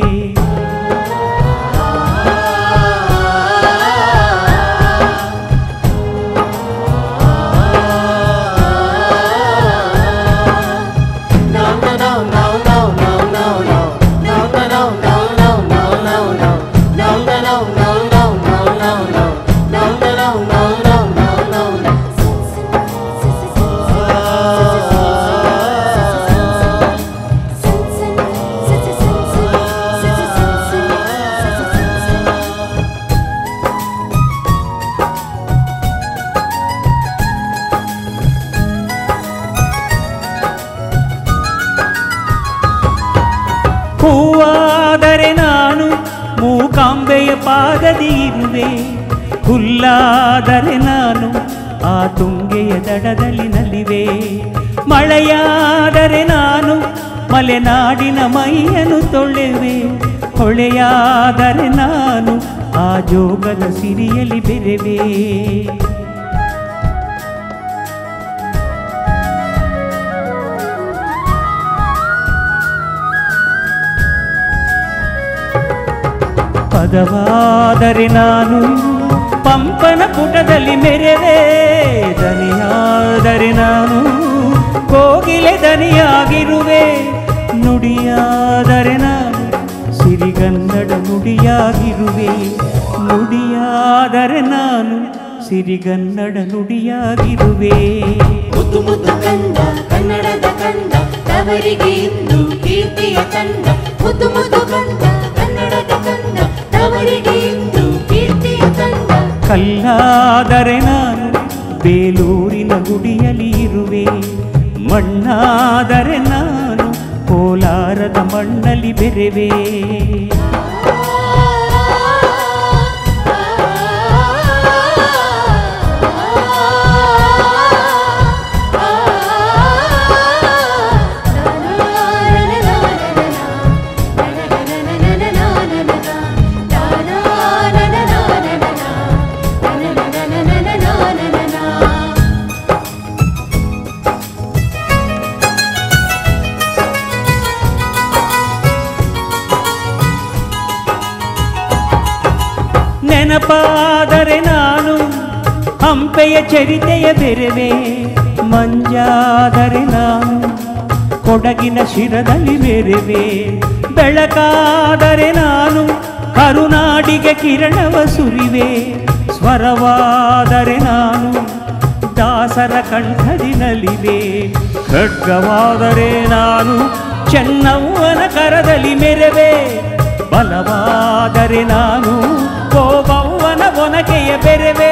ಹೂವಾದರೆ ನಾನು ಮೂಕಾಂಬೆಯ ಪಾದದಿ ಇರುವೆ ಹುಲ್ಲಾದರೆ ನಾನು ಆ ತುಂಗೆಯ ದಡದಲ್ಲಿ ನಲಿವೆ ಮಳೆಯಾದರೆ ನಾನು ಮಲೆನಾಡಿನ ಮೈಯನ್ನು ತೊಳೆವೆ ಹೊಳೆಯಾದರೆ ನಾನು ಆ ಜೋಗದ ಸಿರಿಯಲಿ ಬೆರೆವೆ ಪದವಾದರೆ ನಾನು ಪಂಪನ ಪುಟದಲ್ಲಿ ಮೆರೆವೆ ದನಿಯಾದರೆ ನಾನು ಕೋಗಿಲೆ ದನಿಯಾಗಿರುವೆ ನುಡಿಯಾದರೆ ನಾನು ಸಿರಿಗನ್ನಡ ನುಡಿಯಾಗಿರುವೆ ನುಡಿಯಾದರೆ ನಾನು ಸಿರಿಗನ್ನಡ ನುಡಿಯಾಗಿರುವೆ ಮುದ್ದು ಮುದ್ದು ಕಂದ ಕನ್ನಡದ ಕಂದ ತವರಿಗೆ ಇಂದು ಕೀರ್ತಿಯ ತಂದ ಮುದ್ದು ಮುದ್ದು ಕಂದ ಕನ್ನಡದ ಕಂದ ತವರಿಗೆ ಇಂದು ಕೀರ್ತಿಯ ತಂದ ಕಲ್ಲಾದರೆ ನಾನು ಬೇಲೂರಿನ ಗುಡಿಯಲ್ಲಿ ಇರುವೆ ಮಣ್ಣಾದರೆ ನಾನು ಕೋಲಾರದ ಮಣ್ಣಲ್ಲಿ ಬೆರೆವೆ na na na na na na na na na na na na na na ನೆನಪಾದರೆ ನಾನು ಹಂಪೆಯ ಚರಿತೆಯ ಬೆರೆವೆ ಮಂಜಾದರೆ ನಾನು ಕೊಡಗಿನ ಶಿರದಲ್ಲಿ ಬೆರೆವೆ ಬೆಳಕಾದರೆ ನಾನು ಕರುನಾಡಿಗೆ ಕಿರಣವ ಸುರಿವೆ ಸ್ವರವಾದರೆ ನಾನು ದಾಸರ ಕಂಠದಿ ನಲಿವೆ ಖಡ್ಗವಾದರೆ ನಾನು ಚೆನ್ನವ್ವನ ಕರದಲ್ಲಿ ಮೆರವೆ ಬಲವಾದರೆ ನಾನು ಗೋಬವ್ವನ ಒನಕೆಯ ಬೆರೆವೆ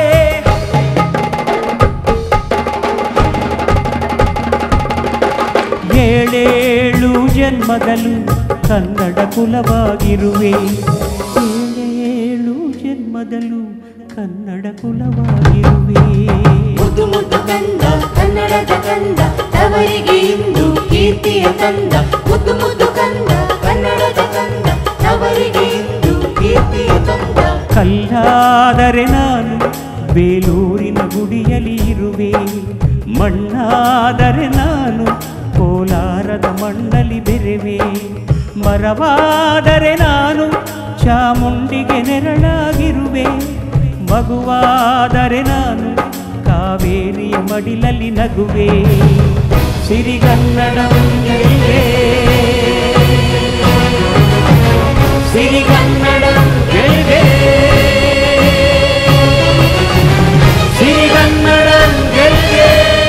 ಏಳೇಳು ಜನ್ಮದಲ್ಲೂ ಕನ್ನಡ ಕುಲವಾಗಿರುವೆ ಏಳೇಳು ಜನ್ಮದಲ್ಲೂ ಕನ್ನಡ ಕುಲವಾಗಿರುವೆ ಮುದ್ದು ಮುದ್ದು ಕಂದ ಕನ್ನಡದ ಕಂದ ತವರಿಗೆ ಇಂದು ಕೀರ್ತಿಯ ತಂದ ಮುದ್ದು ಮುದ್ದು ಕಂದ ಕನ್ನಡದ ಕಂದ ತವರಿಗೆ ಇಂದು ಕೀರ್ತಿಯ ತಂದ ಕಲ್ಲಾದರೆ ನಾನು ಬೇಲೂರಿನ ಗುಡಿಯಲ್ಲಿ ಇರುವೆ ಮಣ್ಣಾದರೆ ನಾನು ಕೋಲಾರದ ಮಣ್ಣಲ್ಲಿ ಬೆರೆವೆ ಮರವಾದರೆ ನಾನು ಚಾಮುಂಡಿಗೆ ನೆರಳಾಗಿರುವೆ ಮಗುವಾದರೆ ನಾನು ಕಾವೇರಿಯ ಮಡಿಲಲ್ಲಿ ನಗುವೆ ಸಿರಿಗನ್ನಡ ಗೆಲ್ಲೆ. ಸಿರಿಗನ್ನಡ ಗೆಲ್ಲೆ. ಸಿರಿಗನ್ನಡ ಗೆಲ್ಲೆ.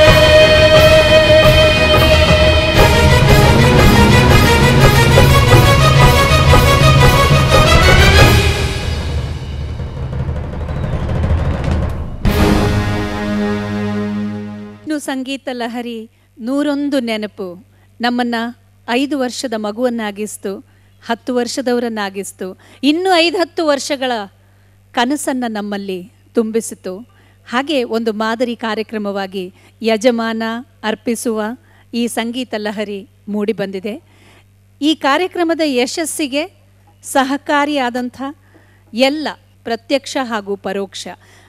ಇನ್ನು ಸಂಗೀತ ಲಹರಿ ನೂರೊಂದು ನೆನಪು ನಮ್ಮನ್ನ ಐದು ವರ್ಷದ ಮಗುವನ್ನಾಗಿಸ್ತು ಹತ್ತು ವರ್ಷದವರನ್ನಾಗಿಸ್ತು ಇನ್ನು ಐದು ಹತ್ತು ವರ್ಷಗಳ ಕನಸನ್ನು ನಮ್ಮಲ್ಲಿ ತುಂಬಿಸಿತು ಹಾಗೆ ಒಂದು ಮಾದರಿ ಕಾರ್ಯಕ್ರಮವಾಗಿ ಯಜಮಾನ ಅರ್ಪಿಸುವ ಈ ಸಂಗೀತ ಲಹರಿ ಮೂಡಿಬಂದಿದೆ ಈ ಕಾರ್ಯಕ್ರಮದ ಯಶಸ್ಸಿಗೆ ಸಹಕಾರಿಯಾದಂಥ ಎಲ್ಲ ಪ್ರತ್ಯಕ್ಷ ಹಾಗೂ ಪರೋಕ್ಷ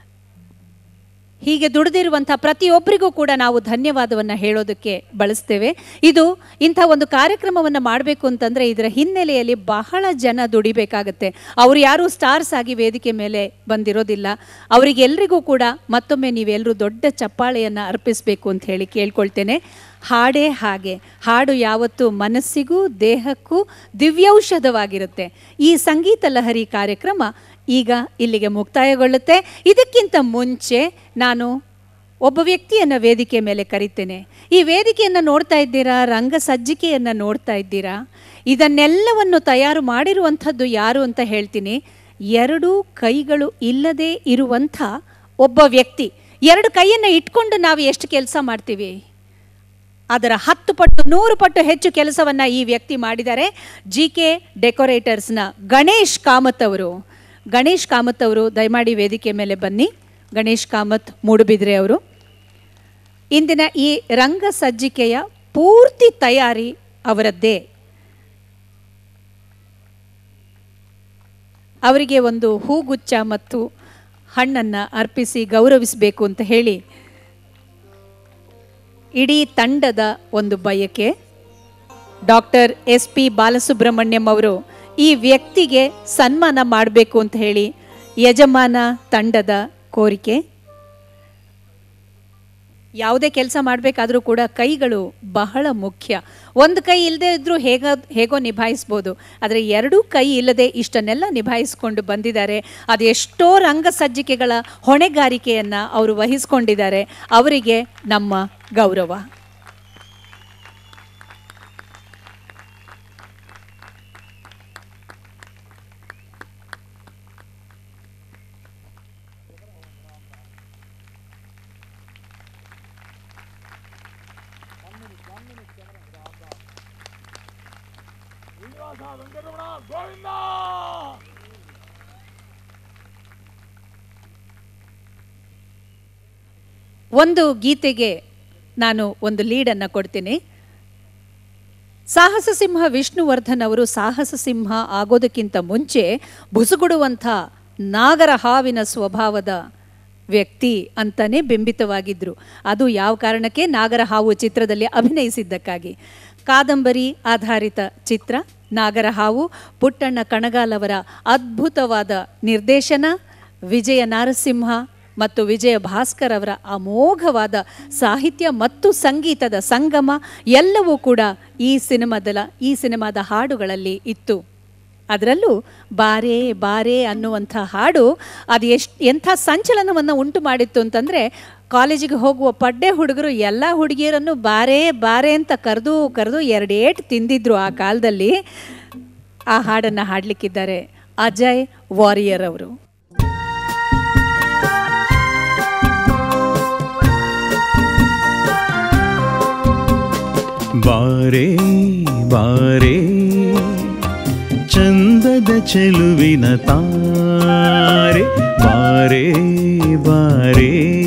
ಹೀಗೆ ದುಡಿದಿರುವಂಥ ಪ್ರತಿಯೊಬ್ಬರಿಗೂ ಕೂಡ ನಾವು ಧನ್ಯವಾದವನ್ನು ಹೇಳೋದಕ್ಕೆ ಬಳಸ್ತೇವೆ ಇದು ಇಂಥ ಒಂದು ಕಾರ್ಯಕ್ರಮವನ್ನು ಮಾಡಬೇಕು ಅಂತಂದರೆ ಇದರ ಹಿನ್ನೆಲೆಯಲ್ಲಿ ಬಹಳ ಜನ ದುಡಿಬೇಕಾಗತ್ತೆ ಅವರು ಯಾರೂ ಸ್ಟಾರ್ಸ್ ಆಗಿ ವೇದಿಕೆ ಮೇಲೆ ಬಂದಿರೋದಿಲ್ಲ ಅವರಿಗೆಲ್ರಿಗೂ ಕೂಡ ಮತ್ತೊಮ್ಮೆ ನೀವೆಲ್ಲರೂ ದೊಡ್ಡ ಚಪ್ಪಾಳೆಯನ್ನು ಅರ್ಪಿಸಬೇಕು ಅಂತ ಹೇಳಿ ಕೇಳ್ಕೊಳ್ತೇನೆ ಹಾಡೇ ಹಾಗೆ ಹಾಡು ಯಾವತ್ತೂ ಮನಸ್ಸಿಗೂ ದೇಹಕ್ಕೂ ದಿವ್ಯೌಷಧವಾಗಿರುತ್ತೆ ಈ ಸಂಗೀತ ಲಹರಿ ಕಾರ್ಯಕ್ರಮ ಈಗ ಇಲ್ಲಿಗೆ ಮುಕ್ತಾಯಗೊಳ್ಳುತ್ತೆ ಇದಕ್ಕಿಂತ ಮುಂಚೆ ನಾನು ಒಬ್ಬ ವ್ಯಕ್ತಿಯನ್ನು ವೇದಿಕೆ ಮೇಲೆ ಕರಿತೇನೆ ಈ ವೇದಿಕೆಯನ್ನು ನೋಡ್ತಾ ಇದ್ದೀರಾ ರಂಗ ಸಜ್ಜಿಕೆಯನ್ನು ನೋಡ್ತಾ ಇದ್ದೀರಾ ಇದನ್ನೆಲ್ಲವನ್ನು ತಯಾರು ಮಾಡಿರುವಂಥದ್ದು ಯಾರು ಅಂತ ಹೇಳ್ತೀನಿ ಎರಡು ಕೈಗಳು ಇಲ್ಲದೆ ಇರುವಂಥ ಒಬ್ಬ ವ್ಯಕ್ತಿ ಎರಡು ಕೈಯನ್ನು ಇಟ್ಕೊಂಡು ನಾವು ಎಷ್ಟು ಕೆಲಸ ಮಾಡ್ತೀವಿ ಅದರ ಹತ್ತು ಪಟ್ಟು ನೂರು ಪಟ್ಟು ಹೆಚ್ಚು ಕೆಲಸವನ್ನು ಈ ವ್ಯಕ್ತಿ ಮಾಡಿದ್ದಾರೆ ಜಿ ಕೆ ಡೆಕೋರೇಟರ್ಸ್ನ ಗಣೇಶ್ ಕಾಮತ್ ಅವರು ಗಣೇಶ್ ಕಾಮತ್ ಅವರು ದಯಮಾಡಿ ವೇದಿಕೆ ಮೇಲೆ ಬನ್ನಿ ಗಣೇಶ್ ಕಾಮತ್ ಮೂಡುಬಿದ್ರೆ ಅವರು ಇಂದಿನ ಈ ರಂಗ ಸಜ್ಜಿಕೆಯ ಪೂರ್ತಿ ತಯಾರಿ ಅವರದ್ದೇ ಅವರಿಗೆ ಒಂದು ಹೂಗುಚ್ಛ ಮತ್ತು ಹಣ್ಣನ್ನು ಅರ್ಪಿಸಿ ಗೌರವಿಸಬೇಕು ಅಂತ ಹೇಳಿ ಇಡೀ ತಂಡದ ಒಂದು ಬಯಕೆ ಡಾಕ್ಟರ್ ಎಸ್ ಪಿ ಬಾಲಸುಬ್ರಹ್ಮಣ್ಯಂ ಅವರು ಈ ವ್ಯಕ್ತಿಗೆ ಸನ್ಮಾನ ಮಾಡಬೇಕು ಅಂತ ಹೇಳಿ ಯಜಮಾನ ತಂಡದ ಕೋರಿಕೆ ಯಾವುದೇ ಕೆಲಸ ಮಾಡಬೇಕಾದ್ರೂ ಕೂಡ ಕೈಗಳು ಬಹಳ ಮುಖ್ಯ ಒಂದು ಕೈ ಇಲ್ಲದೆ ಇದ್ರೂ ಹೇಗ ಹೇಗೋ ನಿಭಾಯಿಸ್ಬೋದು ಆದರೆ ಎರಡೂ ಕೈ ಇಲ್ಲದೆ ಇಷ್ಟನ್ನೆಲ್ಲ ನಿಭಾಯಿಸ್ಕೊಂಡು ಬಂದಿದ್ದಾರೆ ಅದು ಎಷ್ಟೋ ರಂಗ ಸಜ್ಜಿಕೆಗಳ ಹೊಣೆಗಾರಿಕೆಯನ್ನು ಅವರು ವಹಿಸ್ಕೊಂಡಿದ್ದಾರೆ ಅವರಿಗೆ ನಮ್ಮ ಗೌರವ ಒಂದು ಗೀತೆಗೆ ನಾನು ಒಂದು ಲೀಡನ್ನು ಕೊಡ್ತೀನಿ ಸಾಹಸ ಸಿಂಹ ವಿಷ್ಣುವರ್ಧನ್ ಅವರು ಸಾಹಸ ಸಿಂಹ ಆಗೋದಕ್ಕಿಂತ ಮುಂಚೆ ಬುಸುಗುಡುವಂಥ ನಾಗರ ಹಾವಿನ ಸ್ವಭಾವದ ವ್ಯಕ್ತಿ ಅಂತಾನೆ ಬಿಂಬಿತವಾಗಿದ್ದರು ಅದು ಯಾವ ಕಾರಣಕ್ಕೆ ನಾಗರ ಹಾವು ಚಿತ್ರದಲ್ಲಿ ಅಭಿನಯಿಸಿದ್ದಕ್ಕಾಗಿ ಕಾದಂಬರಿ ಆಧಾರಿತ ಚಿತ್ರ ನಾಗರ ಹಾವು ಪುಟ್ಟಣ್ಣ ಕಣಗಾಲ್ ಅವರ ಅದ್ಭುತವಾದ ನಿರ್ದೇಶನ ವಿಜಯ ನರಸಿಂಹ ಮತ್ತು ವಿಜಯ ಭಾಸ್ಕರ್ ಅವರ ಅಮೋಘವಾದ ಸಾಹಿತ್ಯ ಮತ್ತು ಸಂಗೀತದ ಸಂಗಮ ಎಲ್ಲವೂ ಕೂಡ ಈ ಸಿನಿಮಾದ ಈ ಸಿನಿಮಾದ ಹಾಡುಗಳಲ್ಲಿ ಇತ್ತು ಅದರಲ್ಲೂ ಬಾರೆ ಬಾರೆ ಅನ್ನುವಂಥ ಹಾಡು ಅದು ಎಷ್ಟು ಎಂಥ ಸಂಚಲನವನ್ನು ಉಂಟು ಮಾಡಿತ್ತು ಅಂತಂದರೆ ಕಾಲೇಜಿಗೆ ಹೋಗುವ ಪಡ್ಡೆ ಹುಡುಗರು ಎಲ್ಲ ಹುಡುಗಿಯರನ್ನು ಬಾರೆ ಬಾರೆ ಅಂತ ಕರೆದು ಕರೆದು ಎರಡೇಟ್ ತಿಂದಿದ್ರು ಆ ಕಾಲದಲ್ಲಿ ಆ ಹಾಡನ್ನು ಹಾಡಲಿಕ್ಕಿದ್ದಾರೆ ಅಜಯ್ ವಾರಿಯರ್ ಅವರು ಬಾರೆ ಬಾರೆ ಚಂದದ ಚೆಲುವಿನ ತಾರೆ ಬಾರೆ ಬಾರೆ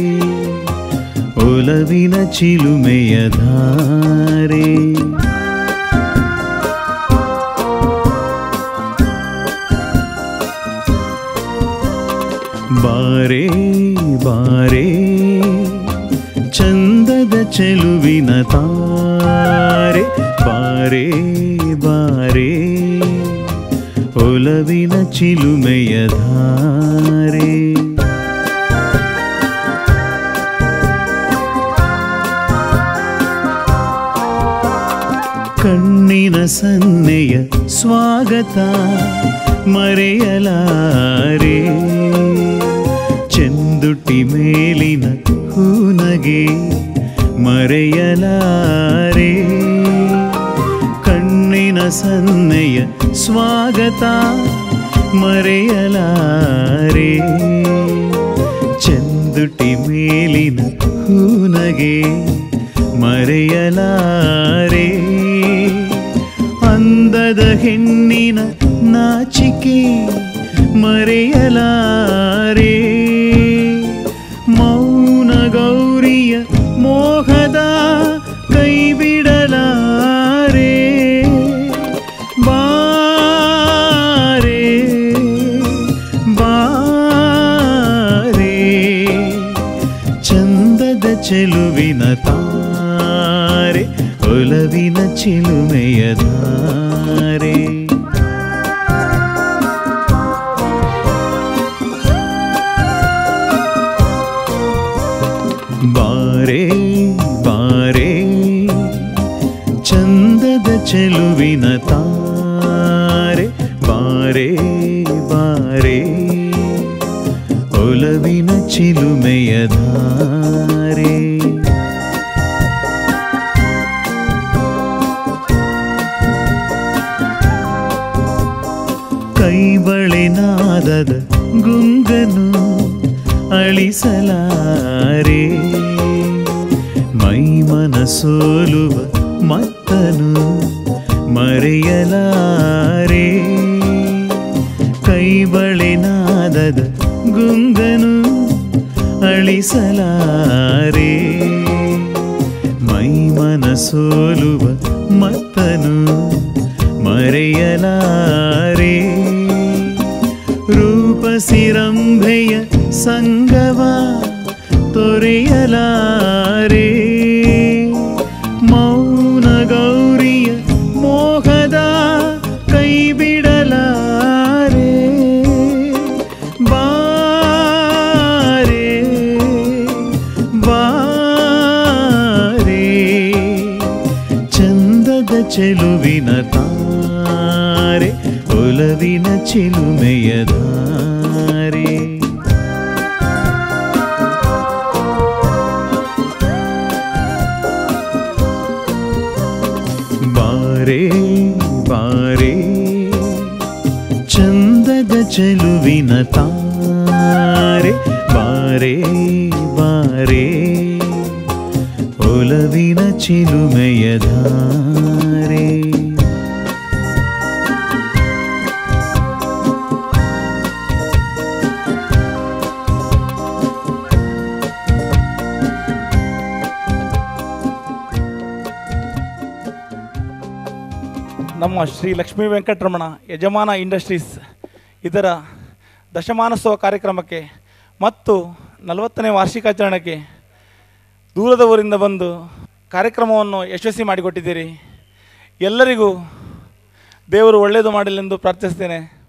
ಒಲವಿನ ಚಿಲುಮೆಯ ಧಾರೆ ಬಾರೆ ಬಾರೆ ಚಂದದ ಚೆಲುವಿನ ತಾರೆ ಬಾರೆ ಬಾರೆ ಒಲವಿನ ಚಿಲುಮೆಯ ಧಾರೆ ಕಣ್ಣಿನ ಸನ್ನೆಯ ಸ್ವಾಗತ ಮರೆಯಲಾರೆ ಚೆಂದುಟಿ ಮೇಲಿನ ಹೂನಗೆ ಮರೆಯಲಾರೆ ಕಣ್ಣಿನ ಸನ್ನೆಯ ಸ್ವಾಗತ ಮರೆಯಲಾರೆ ಚೆಂದುಟಿ ಮೇಲಿನ ಹೂನಗೆ ಮರೆಯಲಾರೆ ಅಂದದ ಹೆಣ್ಣಿನ ನಾಚಿಕೆ ಮರೆಯಲಾರೆ ಮೌನ ಗೌರಿಯ ಮೋಹದ ಕೈ ಬಿಡಲಾರೆ ಬಾರೆ ಬಾರೆ ಚಂದದ ಚೆಲುವಿನ ತಾರೆ ಒಲವಿನ ಚಿಲುಮೆಯ ಧಾರೆ ಬಾರೆ ಬಾರೆ ಚಂದದ ಚೆಲುವಿನ ತಾರೆ ಬಾರೆ ಬಾರೆ ಒಲವಿನ ಚಿಲುಮೆಯ ಧಾರೆ ಕೈಬಳೆನಾದದ ಗುಂಗನು ಅಳಿಸಲಾರೆ ಮೈಮನ ಸೋಲುವ ಮತ್ತನು ಮರೆಯಲಾರೆ ಕೈಬಳೆನಾದದ ಗುಂಗನು ಅಳಿಸಲಾರೆ ಮೈಮನ ಸೋಲುವ ಮತ್ತನು ಮರೆಯಲಾರೆ ರೂಪಸಿರಂಭೆಯ ಸಂಗವ ತೊರೆಯಲಾರೆ ಮೌನ ಗೌರಿಯ ಮೋಹದ ಕೈ ಬಿಡಲಾರೆ ಬಾರೆ ಬಾರೆ ಚಂದದ ಚೆಲುವಿನ ತಾರೆ ಒಲವಿನ ಚಿಲುಮೆಯ ಧಾರೆ ಬಾರೆ ಬಾರೆ ಚಂದದ ಚೆಲುವಿನ ತಾರೆ ಬಾರೆ ಬಾರೆ ಒಲವಿನ ಚಿಲುಮೆಯ ಧಾರೆ ನಮ್ಮ ಶ್ರೀ ಲಕ್ಷ್ಮೀ ವೆಂಕಟರಮಣ ಯಜಮಾನ ಇಂಡಸ್ಟ್ರೀಸ್ ಇದರ ದಶಮಾನೋತ್ಸವ ಕಾರ್ಯಕ್ರಮಕ್ಕೆ ಮತ್ತು ನಲವತ್ತನೇ ವಾರ್ಷಿಕಾಚರಣೆಗೆ ದೂರದ ಊರಿಂದ ಬಂದು ಕಾರ್ಯಕ್ರಮವನ್ನು ಯಶಸ್ವಿ ಮಾಡಿಕೊಟ್ಟಿದ್ದೀರಿ ಎಲ್ಲರಿಗೂ ದೇವರು ಒಳ್ಳೆಯದು ಮಾಡಲೆಂದು ಪ್ರಾರ್ಥಿಸ್ತೇನೆ